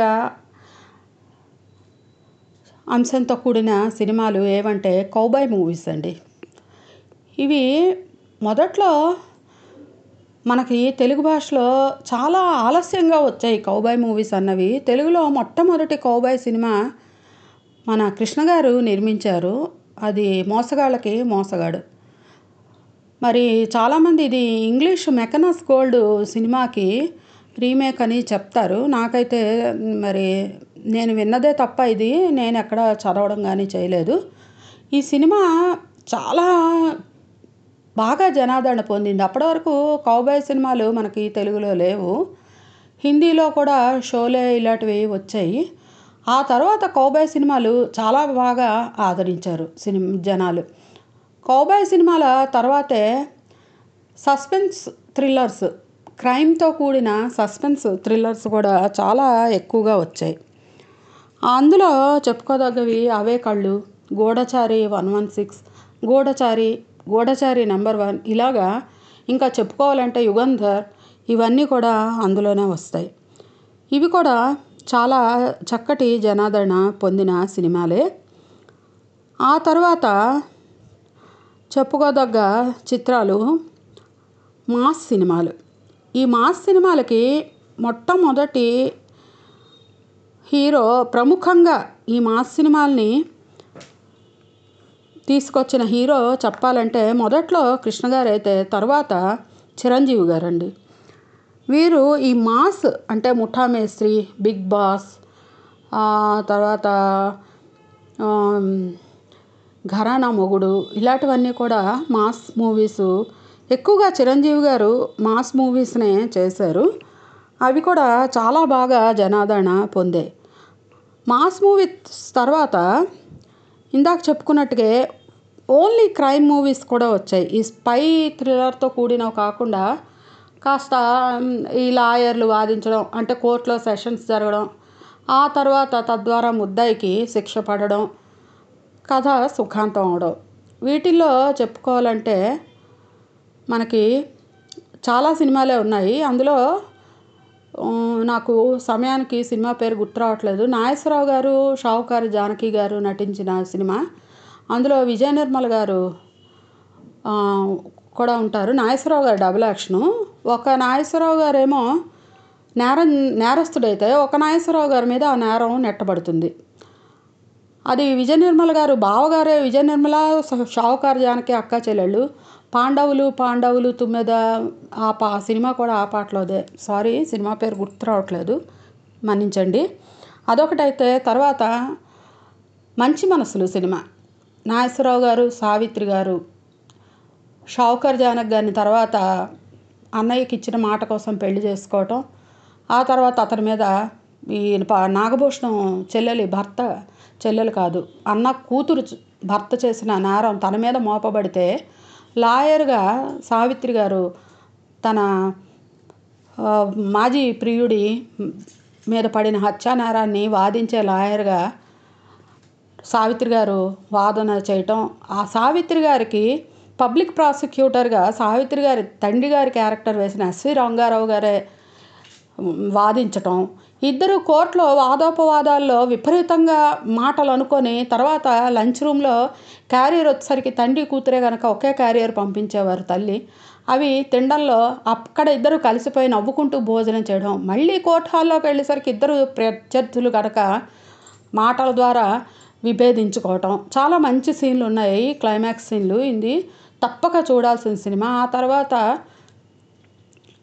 అంశంతో కూడిన సినిమాలు ఏవంటే కౌబాయ్ మూవీస్ అండి ఇవి మొదట్లో మనకి తెలుగు భాషలో చాలా ఆలస్యంగా వచ్చాయి కౌబాయ్ మూవీస్ అన్నవి తెలుగులో మొట్టమొదటి కౌబాయ్ సినిమా మన కృష్ణ గారు నిర్మించారు అది మోసగాళ్ళకి మోసగాడు మరి చాలామంది ఇది ఇంగ్లీష్ మెకనస్ గోల్డ్ సినిమాకి రీమేక్ అని చెప్తారు నాకైతే మరి నేను విన్నదే తప్ప ఇది నేను ఎక్కడ చదవడం కానీ చేయలేదు ఈ సినిమా చాలా బాగా జనాదరణ పొందింది అప్పటి వరకు కౌబాయ్ సినిమాలు మనకి తెలుగులో లేవు హిందీలో కూడా షోలే ఇలాంటివి వచ్చాయి ఆ తర్వాత కౌబాయ్ సినిమాలు చాలా బాగా ఆదరించారు సినిమా జనాలు కౌబాయ్ సినిమాల తర్వాతే సస్పెన్స్ థ్రిల్లర్స్ క్రైమ్తో కూడిన సస్పెన్స్ థ్రిల్లర్స్ కూడా చాలా ఎక్కువగా వచ్చాయి అందులో చెప్పుకోదగ్గవి అవే కళ్ళు గూఢచారి వన్ వన్ సిక్స్ గూఢచారి గూఢచారి నెంబర్ వన్ ఇలాగా ఇంకా చెప్పుకోవాలంటే యుగంధర్ ఇవన్నీ కూడా అందులోనే వస్తాయి ఇవి కూడా చాలా చక్కటి జనాదరణ పొందిన సినిమాలే ఆ తర్వాత చెప్పుకోదగ్గ చిత్రాలు మాస్ సినిమాలు ఈ మాస్ సినిమాలకి మొట్టమొదటి హీరో ప్రముఖంగా ఈ మాస్ సినిమాల్ని తీసుకొచ్చిన హీరో చెప్పాలంటే మొదట్లో కృష్ణ గారు అయితే తర్వాత చిరంజీవి గారండి వీరు ఈ మాస్ అంటే ముఠా మేస్త్రి బిగ్ బాస్ ఆ తర్వాత ఆమ్, ఘరానా మొగుడు ఇలాంటివన్నీ కూడా మాస్ మూవీస్ ఎక్కువగా చిరంజీవి గారు మాస్ మూవీస్నే చేశారు అవి కూడా చాలా బాగా జనాదరణ పొందాయి మాస్ మూవీస్ తర్వాత ఇందాక చెప్పుకున్నట్టుగా ఓన్లీ క్రైమ్ మూవీస్ కూడా వచ్చాయి ఈ స్పై థ్రిల్లర్తో కూడినవి కాకుండా కాస్త మ్, ఈ లాయర్లు వాదించడం అంటే కోర్టులో సెషన్స్ జరగడం ఆ తర్వాత తద్వారా ముద్దాయికి శిక్ష పడడం కథ సుఖాంతం అవడం వీటిల్లో చెప్పుకోవాలంటే మనకి చాలా సినిమాలే ఉన్నాయి అందులో ఆ, నాకు సమయానికి సినిమా పేరు గుర్తు రావట్లేదు నాగేశ్వరరావు గారు షావుకారు జానకి గారు నటించిన సినిమా అందులో విజయ నిర్మల్ గారు ఆ, కూడా ఉంటారు నాగేశ్వరరావు గారు డబుల్ యాక్షను ఒక నాగేశ్వరరావు గారేమో నేరం నేరస్తుడైతే ఒక నాగేశ్వరరావు గారి మీద ఆ నేరం నెట్టబడుతుంది అది విజయ నిర్మల గారు బావగారే విజయ నిర్మల ష- షావుకారు జానకి అక్క చెల్లెళ్ళు పాండవులు పాండవులు తుమ్మెద ఆ పా ఆ సినిమా కూడా ఆ పాటలోదే సారీ సినిమా పేరు గుర్తు రావట్లేదు మన్నించండి అదొకటైతే తర్వాత మంచి మనసులు సినిమా నాగేశ్వరరావు గారు సావిత్రి గారు షావుకర్ జానక్ గారిని తర్వాత అన్నయ్యకి ఇచ్చిన మాట కోసం పెళ్లి చేసుకోవటం ఆ తర్వాత అతని మీద ఈ ప- నాగభూషణం చెల్లెలి భర్త చెల్లెలు కాదు అన్న కూతురు చ- భర్త చేసిన నేరం తన మీద మోపబడితే లాయర్గా సావిత్రి గారు తన ఆ, మాజీ ప్రియుడి మీద పడిన హత్యా నేరాన్ని వాదించే లాయర్గా సావిత్రి గారు వాదన చేయటం ఆ సావిత్రి గారికి పబ్లిక్ ప్రాసిక్యూటర్గా సావిత్రి గారి తండ్రి గారి క్యారెక్టర్ వేసిన ఎస్వి రంగారావు గారే వాదించటం ఇద్దరు కోర్టులో వాదోపవాదాల్లో విపరీతంగా మాటలు అనుకొని తర్వాత లంచ్ రూమ్లో క్యారియర్ వచ్చేసరికి తండ్రి కూతురే కనుక ఒకే క్యారియర్ పంపించేవారు తల్లి అవి తినడంలో అక్కడ ఇద్దరు కలిసిపోయి నవ్వుకుంటూ భోజనం చేయడం మళ్ళీ కోర్టు హాల్లోకి వెళ్ళేసరికి ఇద్దరు ప్రత్యర్థులు కనుక మాటల ద్వారా విభేదించుకోవటం చాలా మంచి సీన్లు ఉన్నాయి క్లైమాక్స్ సీన్లు ఇది తప్పక చూడాల్సిన సినిమా ఆ తర్వాత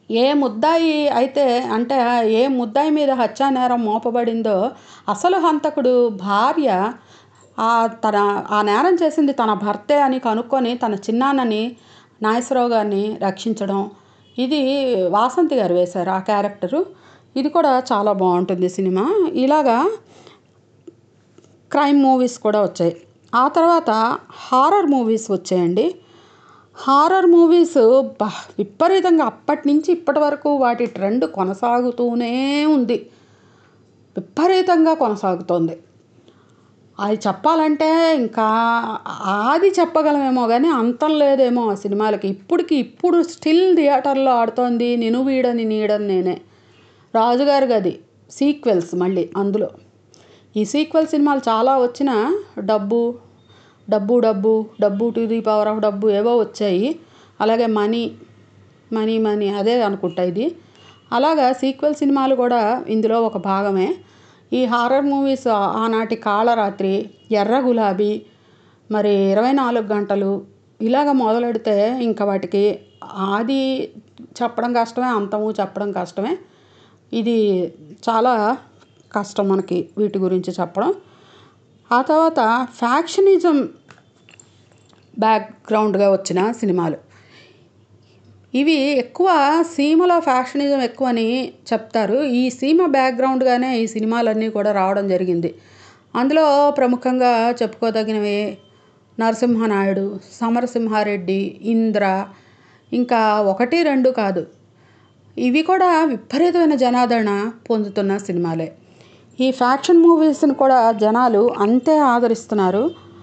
ఏ ముద్దాయి అయితే అంటే ఏ ముద్దాయి మీద హత్యానేరం మోపబడిందో అసలు హంతకుడు భార్య ఆ తన ఆ నేరం చేసింది తన భర్తే అని కనుక్కొని తన చిన్నాన్నని నాగేశ్వరరావు గారిని రక్షించడం ఇది వాసంతి గారు వేశారు ఆ క్యారెక్టరు ఇది కూడా చాలా బాగుంటుంది సినిమా ఇలాగా క్రైమ్ మూవీస్ కూడా వచ్చాయి ఆ తర్వాత హారర్ మూవీస్ వచ్చాయండి హారర్ మూవీస్ బా విపరీతంగా అప్పటి నుంచి ఇప్పటి వరకు వాటి ట్రెండ్ కొనసాగుతూనే ఉంది విపరీతంగా కొనసాగుతోంది అది చెప్పాలంటే ఇంకా ఆది చెప్పగలమేమో కానీ అంతం లేదేమో ఆ సినిమాలకి ఇప్పటికి ఇప్పుడు స్టిల్ థియేటర్లో ఆడుతోంది నిను వీడని నీడని నేనే రాజుగారి గది సీక్వెల్స్ మళ్ళీ అందులో ఈ సీక్వెల్ సినిమాలు చాలా వచ్చిన డబ్బు డబ్బు డబ్బు డబ్బు టు ది పవర్ ఆఫ్ డబ్బు ఏవో వచ్చాయి అలాగే మనీ మనీ మనీ అదే అనుకుంటా ఇది అలాగా సీక్వెల్ సినిమాలు కూడా ఇందులో ఒక భాగమే ఈ హారర్ మూవీస్ ఆనాటి కాళరాత్రి ఎర్ర గులాబీ మరి ఇరవై నాలుగు గంటలు ఇలాగ మొదలెడితే ఇంకా వాటికి ఆది చెప్పడం కష్టమే అంతము చెప్పడం కష్టమే ఇది చాలా కష్టం మనకి వీటి గురించి చెప్పడం ఆ తర్వాత ఫ్యాక్షనిజం బ్యాక్గ్రౌండ్గా వచ్చిన సినిమాలు ఇవి ఎక్కువ సీమలో ఫ్యాషనిజం ఎక్కువ అని చెప్తారు ఈ సీమ బ్యాక్గ్రౌండ్గానే ఈ సినిమాలన్నీ కూడా రావడం జరిగింది అందులో ప్రముఖంగా చెప్పుకోదగినవి నరసింహనాయుడు సమరసింహారెడ్డి ఇంద్ర ఇంకా ఒకటి రెండు కాదు ఇవి కూడా విపరీతమైన జనాదరణ పొందుతున్న సినిమాలే ఈ ఫ్యాక్షన్ మూవీస్ని కూడా జనాలు అంతే ఆదరిస్తున్నారు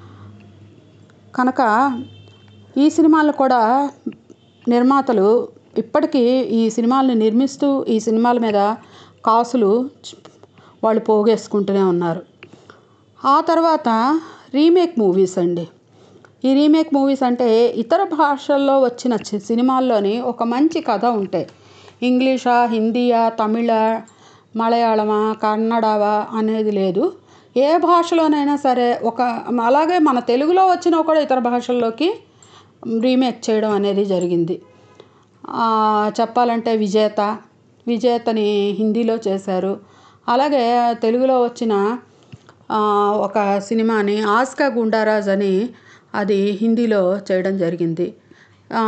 కనుక ఈ సినిమాలు కూడా నిర్మాతలు ఇప్పటికీ ఈ సినిమాల్ని నిర్మిస్తూ ఈ సినిమాల మీద కాసులు వాళ్ళు పోగేసుకుంటూనే ఉన్నారు ఆ తర్వాత రీమేక్ మూవీస్ అండి ఈ రీమేక్ మూవీస్ అంటే ఇతర భాషల్లో వచ్చిన చి- సినిమాల్లోని ఒక మంచి కథ ఉంటే ఇంగ్లీషా హిందీయా తమిళ మలయాళమా కన్నడవా అనేది లేదు ఏ భాషలోనైనా సరే ఒక అలాగే మన తెలుగులో వచ్చినా కూడా ఇతర భాషల్లోకి రీమేక్ చేయడం అనేది జరిగింది ఆ, చెప్పాలంటే విజేత విజేతని హిందీలో చేశారు అలాగే తెలుగులో వచ్చిన ఆ, ఒక సినిమాని ఆస్కా గుండారాజ్ అని అది హిందీలో చేయడం జరిగింది ఆ,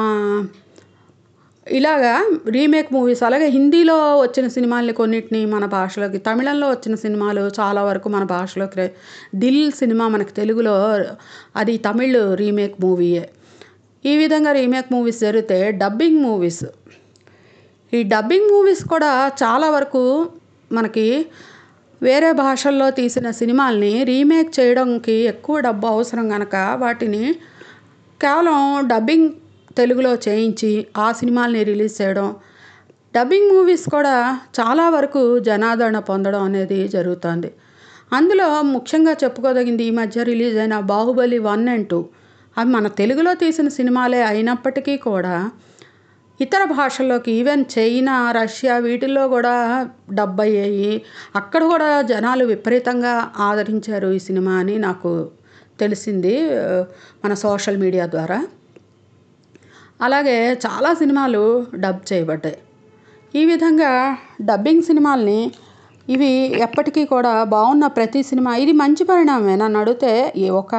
ఇలాగా రీమేక్ మూవీస్ అలాగే హిందీలో వచ్చిన సినిమాల్ని కొన్నిటిని మన భాషలోకి తమిళంలో వచ్చిన సినిమాలు చాలా వరకు మన భాషలోకి రే- దిల్ సినిమా మనకి తెలుగులో అది తమిళ్ రీమేక్ మూవీయే ఈ విధంగా రీమేక్ మూవీస్ జరిగితే డబ్బింగ్ మూవీస్ ఈ డబ్బింగ్ మూవీస్ కూడా చాలా వరకు మనకి వేరే భాషల్లో తీసిన సినిమాల్ని రీమేక్ చేయడానికి ఎక్కువ డబ్బు అవసరం కనుక వాటిని కేవలం డబ్బింగ్ తెలుగులో చేయించి ఆ సినిమాల్ని రిలీజ్ చేయడం డబ్బింగ్ మూవీస్ కూడా చాలా వరకు జనాదరణ పొందడం అనేది జరుగుతుంది అందులో ముఖ్యంగా చెప్పుకోదగింది ఈ మధ్య రిలీజ్ అయిన బాహుబలి వన్ అండ్ టూ అవి మన తెలుగులో తీసిన సినిమాలే అయినప్పటికీ కూడా ఇతర భాషల్లోకి ఈవెన్ చైనా రష్యా వీటిల్లో కూడా డబ్ అయ్యాయి అక్కడ కూడా జనాలు విపరీతంగా ఆదరించారు ఈ సినిమా అని నాకు తెలిసింది ఆ, మన సోషల్ మీడియా ద్వారా అలాగే చాలా సినిమాలు డబ్ చేయబడ్డాయి ఈ విధంగా డబ్బింగ్ సినిమాల్ని ఇవి ఎప్పటికీ కూడా బాగున్న ప్రతి సినిమా ఇది మంచి పరిణామమే నన్ను అడిగితే ఈ ఒక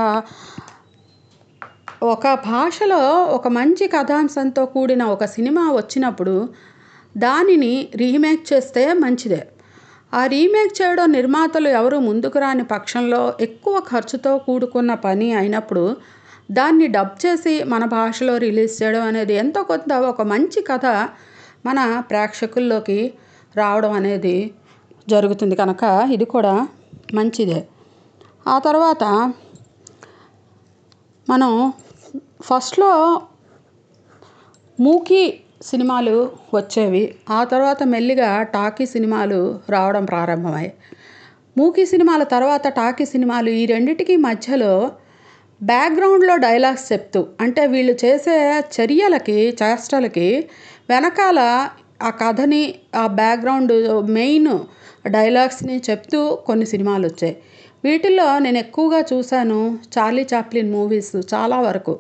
ఒక భాషలో ఒక మంచి కథాంశంతో కూడిన ఒక సినిమా వచ్చినప్పుడు దానిని రీమేక్ చేస్తే మంచిదే ఆ రీమేక్ చేయడం నిర్మాతలు ఎవరు ముందుకు రాని పక్షంలో ఎక్కువ ఖర్చుతో కూడుకున్న పని అయినప్పుడు దాన్ని డబ్ చేసి మన భాషలో రిలీజ్ చేయడం అనేది ఎంతో కొంత ఒక మంచి కథ మన ప్రేక్షకుల్లోకి రావడం అనేది జరుగుతుంది కనుక ఇది కూడా మంచిదే ఆ తర్వాత మనం ఫస్ట్లో మూకీ సినిమాలు వచ్చేవి ఆ తర్వాత మెల్లిగా టాకీ సినిమాలు రావడం ప్రారంభమయ్యాయి మూకీ సినిమాల తర్వాత టాకీ సినిమాలు ఈ రెండిటికి మధ్యలో బ్యాక్గ్రౌండ్లో డైలాగ్స్ చెప్తూ అంటే వీళ్ళు చేసే చర్యలకి చేష్టలకి వెనకాల ఆ కథని ఆ బ్యాక్గ్రౌండ్ మెయిన్ డైలాగ్స్ని చెప్తూ కొన్ని సినిమాలు వచ్చాయి వీటిల్లో నేను ఎక్కువగా చూశాను చార్లీ చాప్లిన్ మూవీస్ చాలా వరకు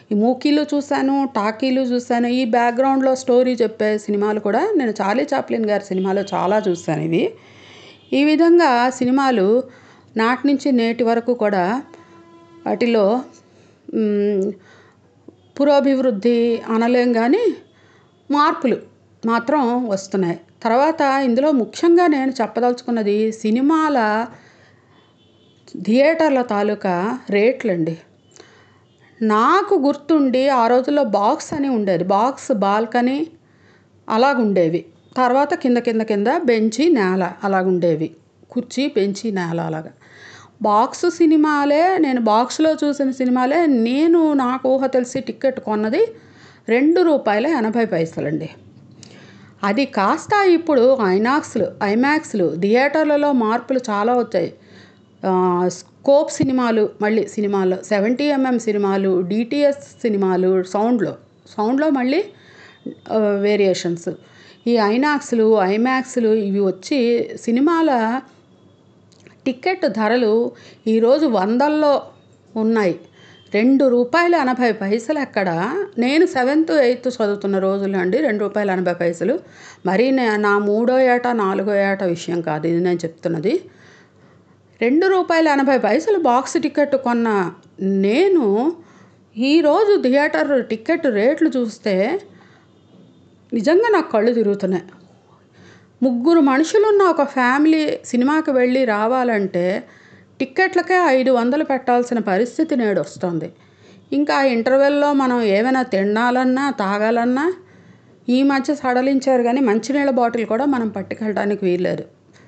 ఈ మూకీలు చూశాను టాకీలు చూశాను ఈ బ్యాక్గ్రౌండ్లో స్టోరీ చెప్పే సినిమాలు కూడా నేను చార్లీ చాప్లిన్ గారి సినిమాలో చాలా చూశాను ఇవి ఈ విధంగా సినిమాలు నాటి నుంచి నేటి వరకు కూడా వాటిలో మ్, పురోభివృద్ధి అనలేం కానీ మార్పులు మాత్రం వస్తున్నాయి తర్వాత ఇందులో ముఖ్యంగా నేను చెప్పదలుచుకున్నది సినిమాల థియేటర్ల తాలూకా రేట్లండి నాకు గుర్తుండి ఆ రోజుల్లో బాక్స్ అని ఉండేది బాక్స్ బాల్కనీ అలాగుండేవి తర్వాత కింద కింద కింద బెంచి నేల అలాగుండేవి కుర్చీ బెంచి నేల అలాగా బాక్స్ సినిమాలే నేను బాక్స్లో చూసిన సినిమాలే నేను నాకు ఊహ తెలిసి టికెట్ కొన్నది రెండు రూపాయల ఎనభై పైసలండి అది కాస్త ఇప్పుడు ఐనాక్స్లు ఐమాక్స్లు థియేటర్లలో మార్పులు చాలా వచ్చాయి ఆ, స్కోప్ సినిమాలు మళ్ళీ సినిమాల్లో సెవెంటీ ఎంఎం సినిమాలు డిటిఎస్ సినిమాలు సౌండ్లో సౌండ్లో మళ్ళీ వేరియేషన్స్ ఈ ఐనాక్స్లు ఐమాక్స్లు ఇవి వచ్చి సినిమాల టికెట్ ధరలు ఈరోజు వందల్లో ఉన్నాయి రెండు రూపాయల ఎనభై పైసలు ఎక్కడ నేను సెవెంత్ ఎయిత్ చదువుతున్న రోజులు అండి రెండు రూపాయల ఎనభై పైసలు మరి నే- నా మూడో ఏట నాలుగో ఏట విషయం కాదు ఇది నేను చెప్తున్నది రెండు రూపాయల ఎనభై పైసలు బాక్స్ టికెట్ కొన్న నేను ఈరోజు థియేటర్ టికెట్ రేట్లు చూస్తే నిజంగా నాకు కళ్ళు తిరుగుతున్నాయి ముగ్గురు మనుషులున్న ఒక ఫ్యామిలీ సినిమాకి వెళ్ళి రావాలంటే టిక్కెట్లకే ఐదు వందలు పెట్టాల్సిన పరిస్థితి నేడు వస్తుంది ఇంకా ఆ ఇంటర్వెల్లో మనం ఏమైనా తినాలన్నా తాగాలన్నా ఈ మధ్య సడలించారు కానీ మంచినీళ్ళ బాటిల్ కూడా మనం పట్టుకెళ్ళడానికి వీల్లేదు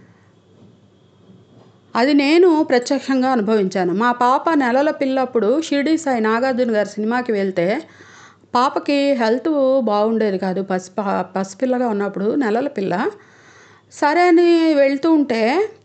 అది నేను ప్రత్యక్షంగా అనుభవించాను మా పాప నెలల పిల్లప్పుడు షిరిడి సాయి నాగార్జున గారి సినిమాకి వెళ్తే పాపకి హెల్త్ బాగుండేది కాదు పసి పసిపిల్లగా ఉన్నప్పుడు నెలల పిల్ల సరే అని వెళ్తూ ఉంటే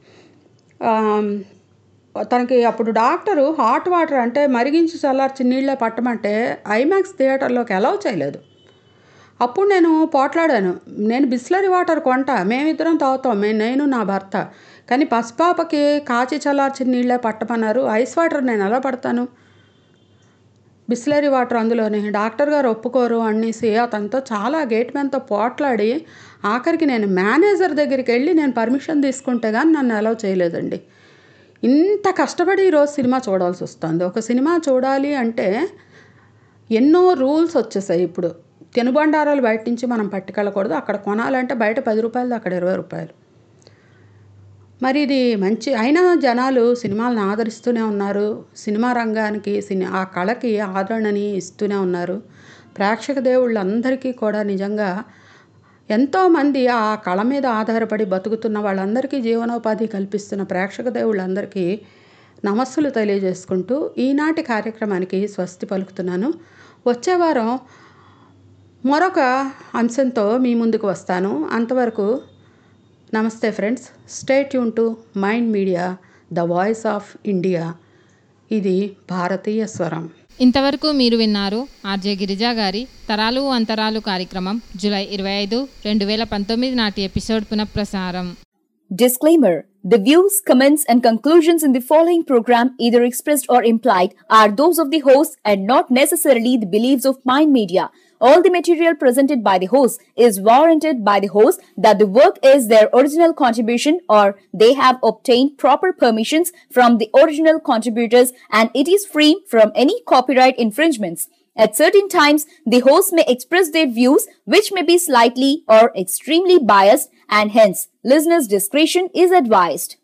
ఆమ్, తనకి అప్పుడు డాక్టరు హాట్ వాటర్ అంటే మరిగించి చల్లార్చి నీళ్ళే పట్టమంటే ఐమాక్స్ థియేటర్లోకి అలౌ చేయలేదు అప్పుడు నేను పోట్లాడాను నేను బిస్లరీ వాటర్ కొంటా మేమిద్దరం తాగుతాం మే నేను నా భర్త కానీ పసిపాపకి కాచి చల్లార్చిన నీళ్ళే పట్టమన్నారు ఐస్ వాటర్ నేను ఎలా పడతాను బిస్లరీ వాటర్ అందులోనే డాక్టర్ గారు ఒప్పుకోరు అనేసి అతనితో చాలా గేట్ మ్యాన్తో పోట్లాడి ఆఖరికి నేను మేనేజర్ దగ్గరికి వెళ్ళి నేను పర్మిషన్ తీసుకుంటే కానీ నన్ను అలౌ చేయలేదండి ఇంత కష్టపడి ఈరోజు సినిమా చూడాల్సి వస్తుంది ఒక సినిమా చూడాలి అంటే ఎన్నో రూల్స్ వచ్చేసాయి ఇప్పుడు తినుబండారాలు బయట నుంచి మనం పట్టుకెళ్ళకూడదు అక్కడ కొనాలంటే బయట పది రూపాయలు అక్కడ ఇరవై రూపాయలు మరి ఇది మంచి అయినా జనాలు సినిమాలను ఆదరిస్తూనే ఉన్నారు సినిమా రంగానికి సిని ఆ కళకి ఆదరణని ఇస్తూనే ఉన్నారు ప్రేక్షక దేవుళ్ళందరికీ కూడా నిజంగా ఎంతోమంది ఆ కళ మీద ఆధారపడి బతుకుతున్న వాళ్ళందరికీ జీవనోపాధి కల్పిస్తున్న ప్రేక్షక దేవుళ్ళందరికీ నమస్సులు తెలియజేసుకుంటూ ఈనాటి కార్యక్రమానికి స్వస్తి పలుకుతున్నాను వచ్చే వారం మరొక అంశంతో మీ ముందుకు వస్తాను అంతవరకు నమస్తే friends stay tune to mind media the voice of India ఇది భారతీయ స్వరం ఇంతవరకు మీరు విన్నారు ఆర్జే గిరిజా గారి తరాలు అంతరాలు కార్యక్రమం జూలై ఇరవై ఐదు రెండు వేల పంతొమ్మిది నాటి ఎపిసోడ్ పునఃప్రసారం Disclaimer The views, comments, and conclusions in the following program, either expressed or implied, are those of the host and not necessarily the beliefs of Mind Media. All the material presented by the host is warranted by the host that the work is their original contribution or they have obtained proper permissions from the original contributors and it is free from any copyright infringements. At certain times, the host may express their views which may be slightly or extremely biased and hence listeners' discretion is advised.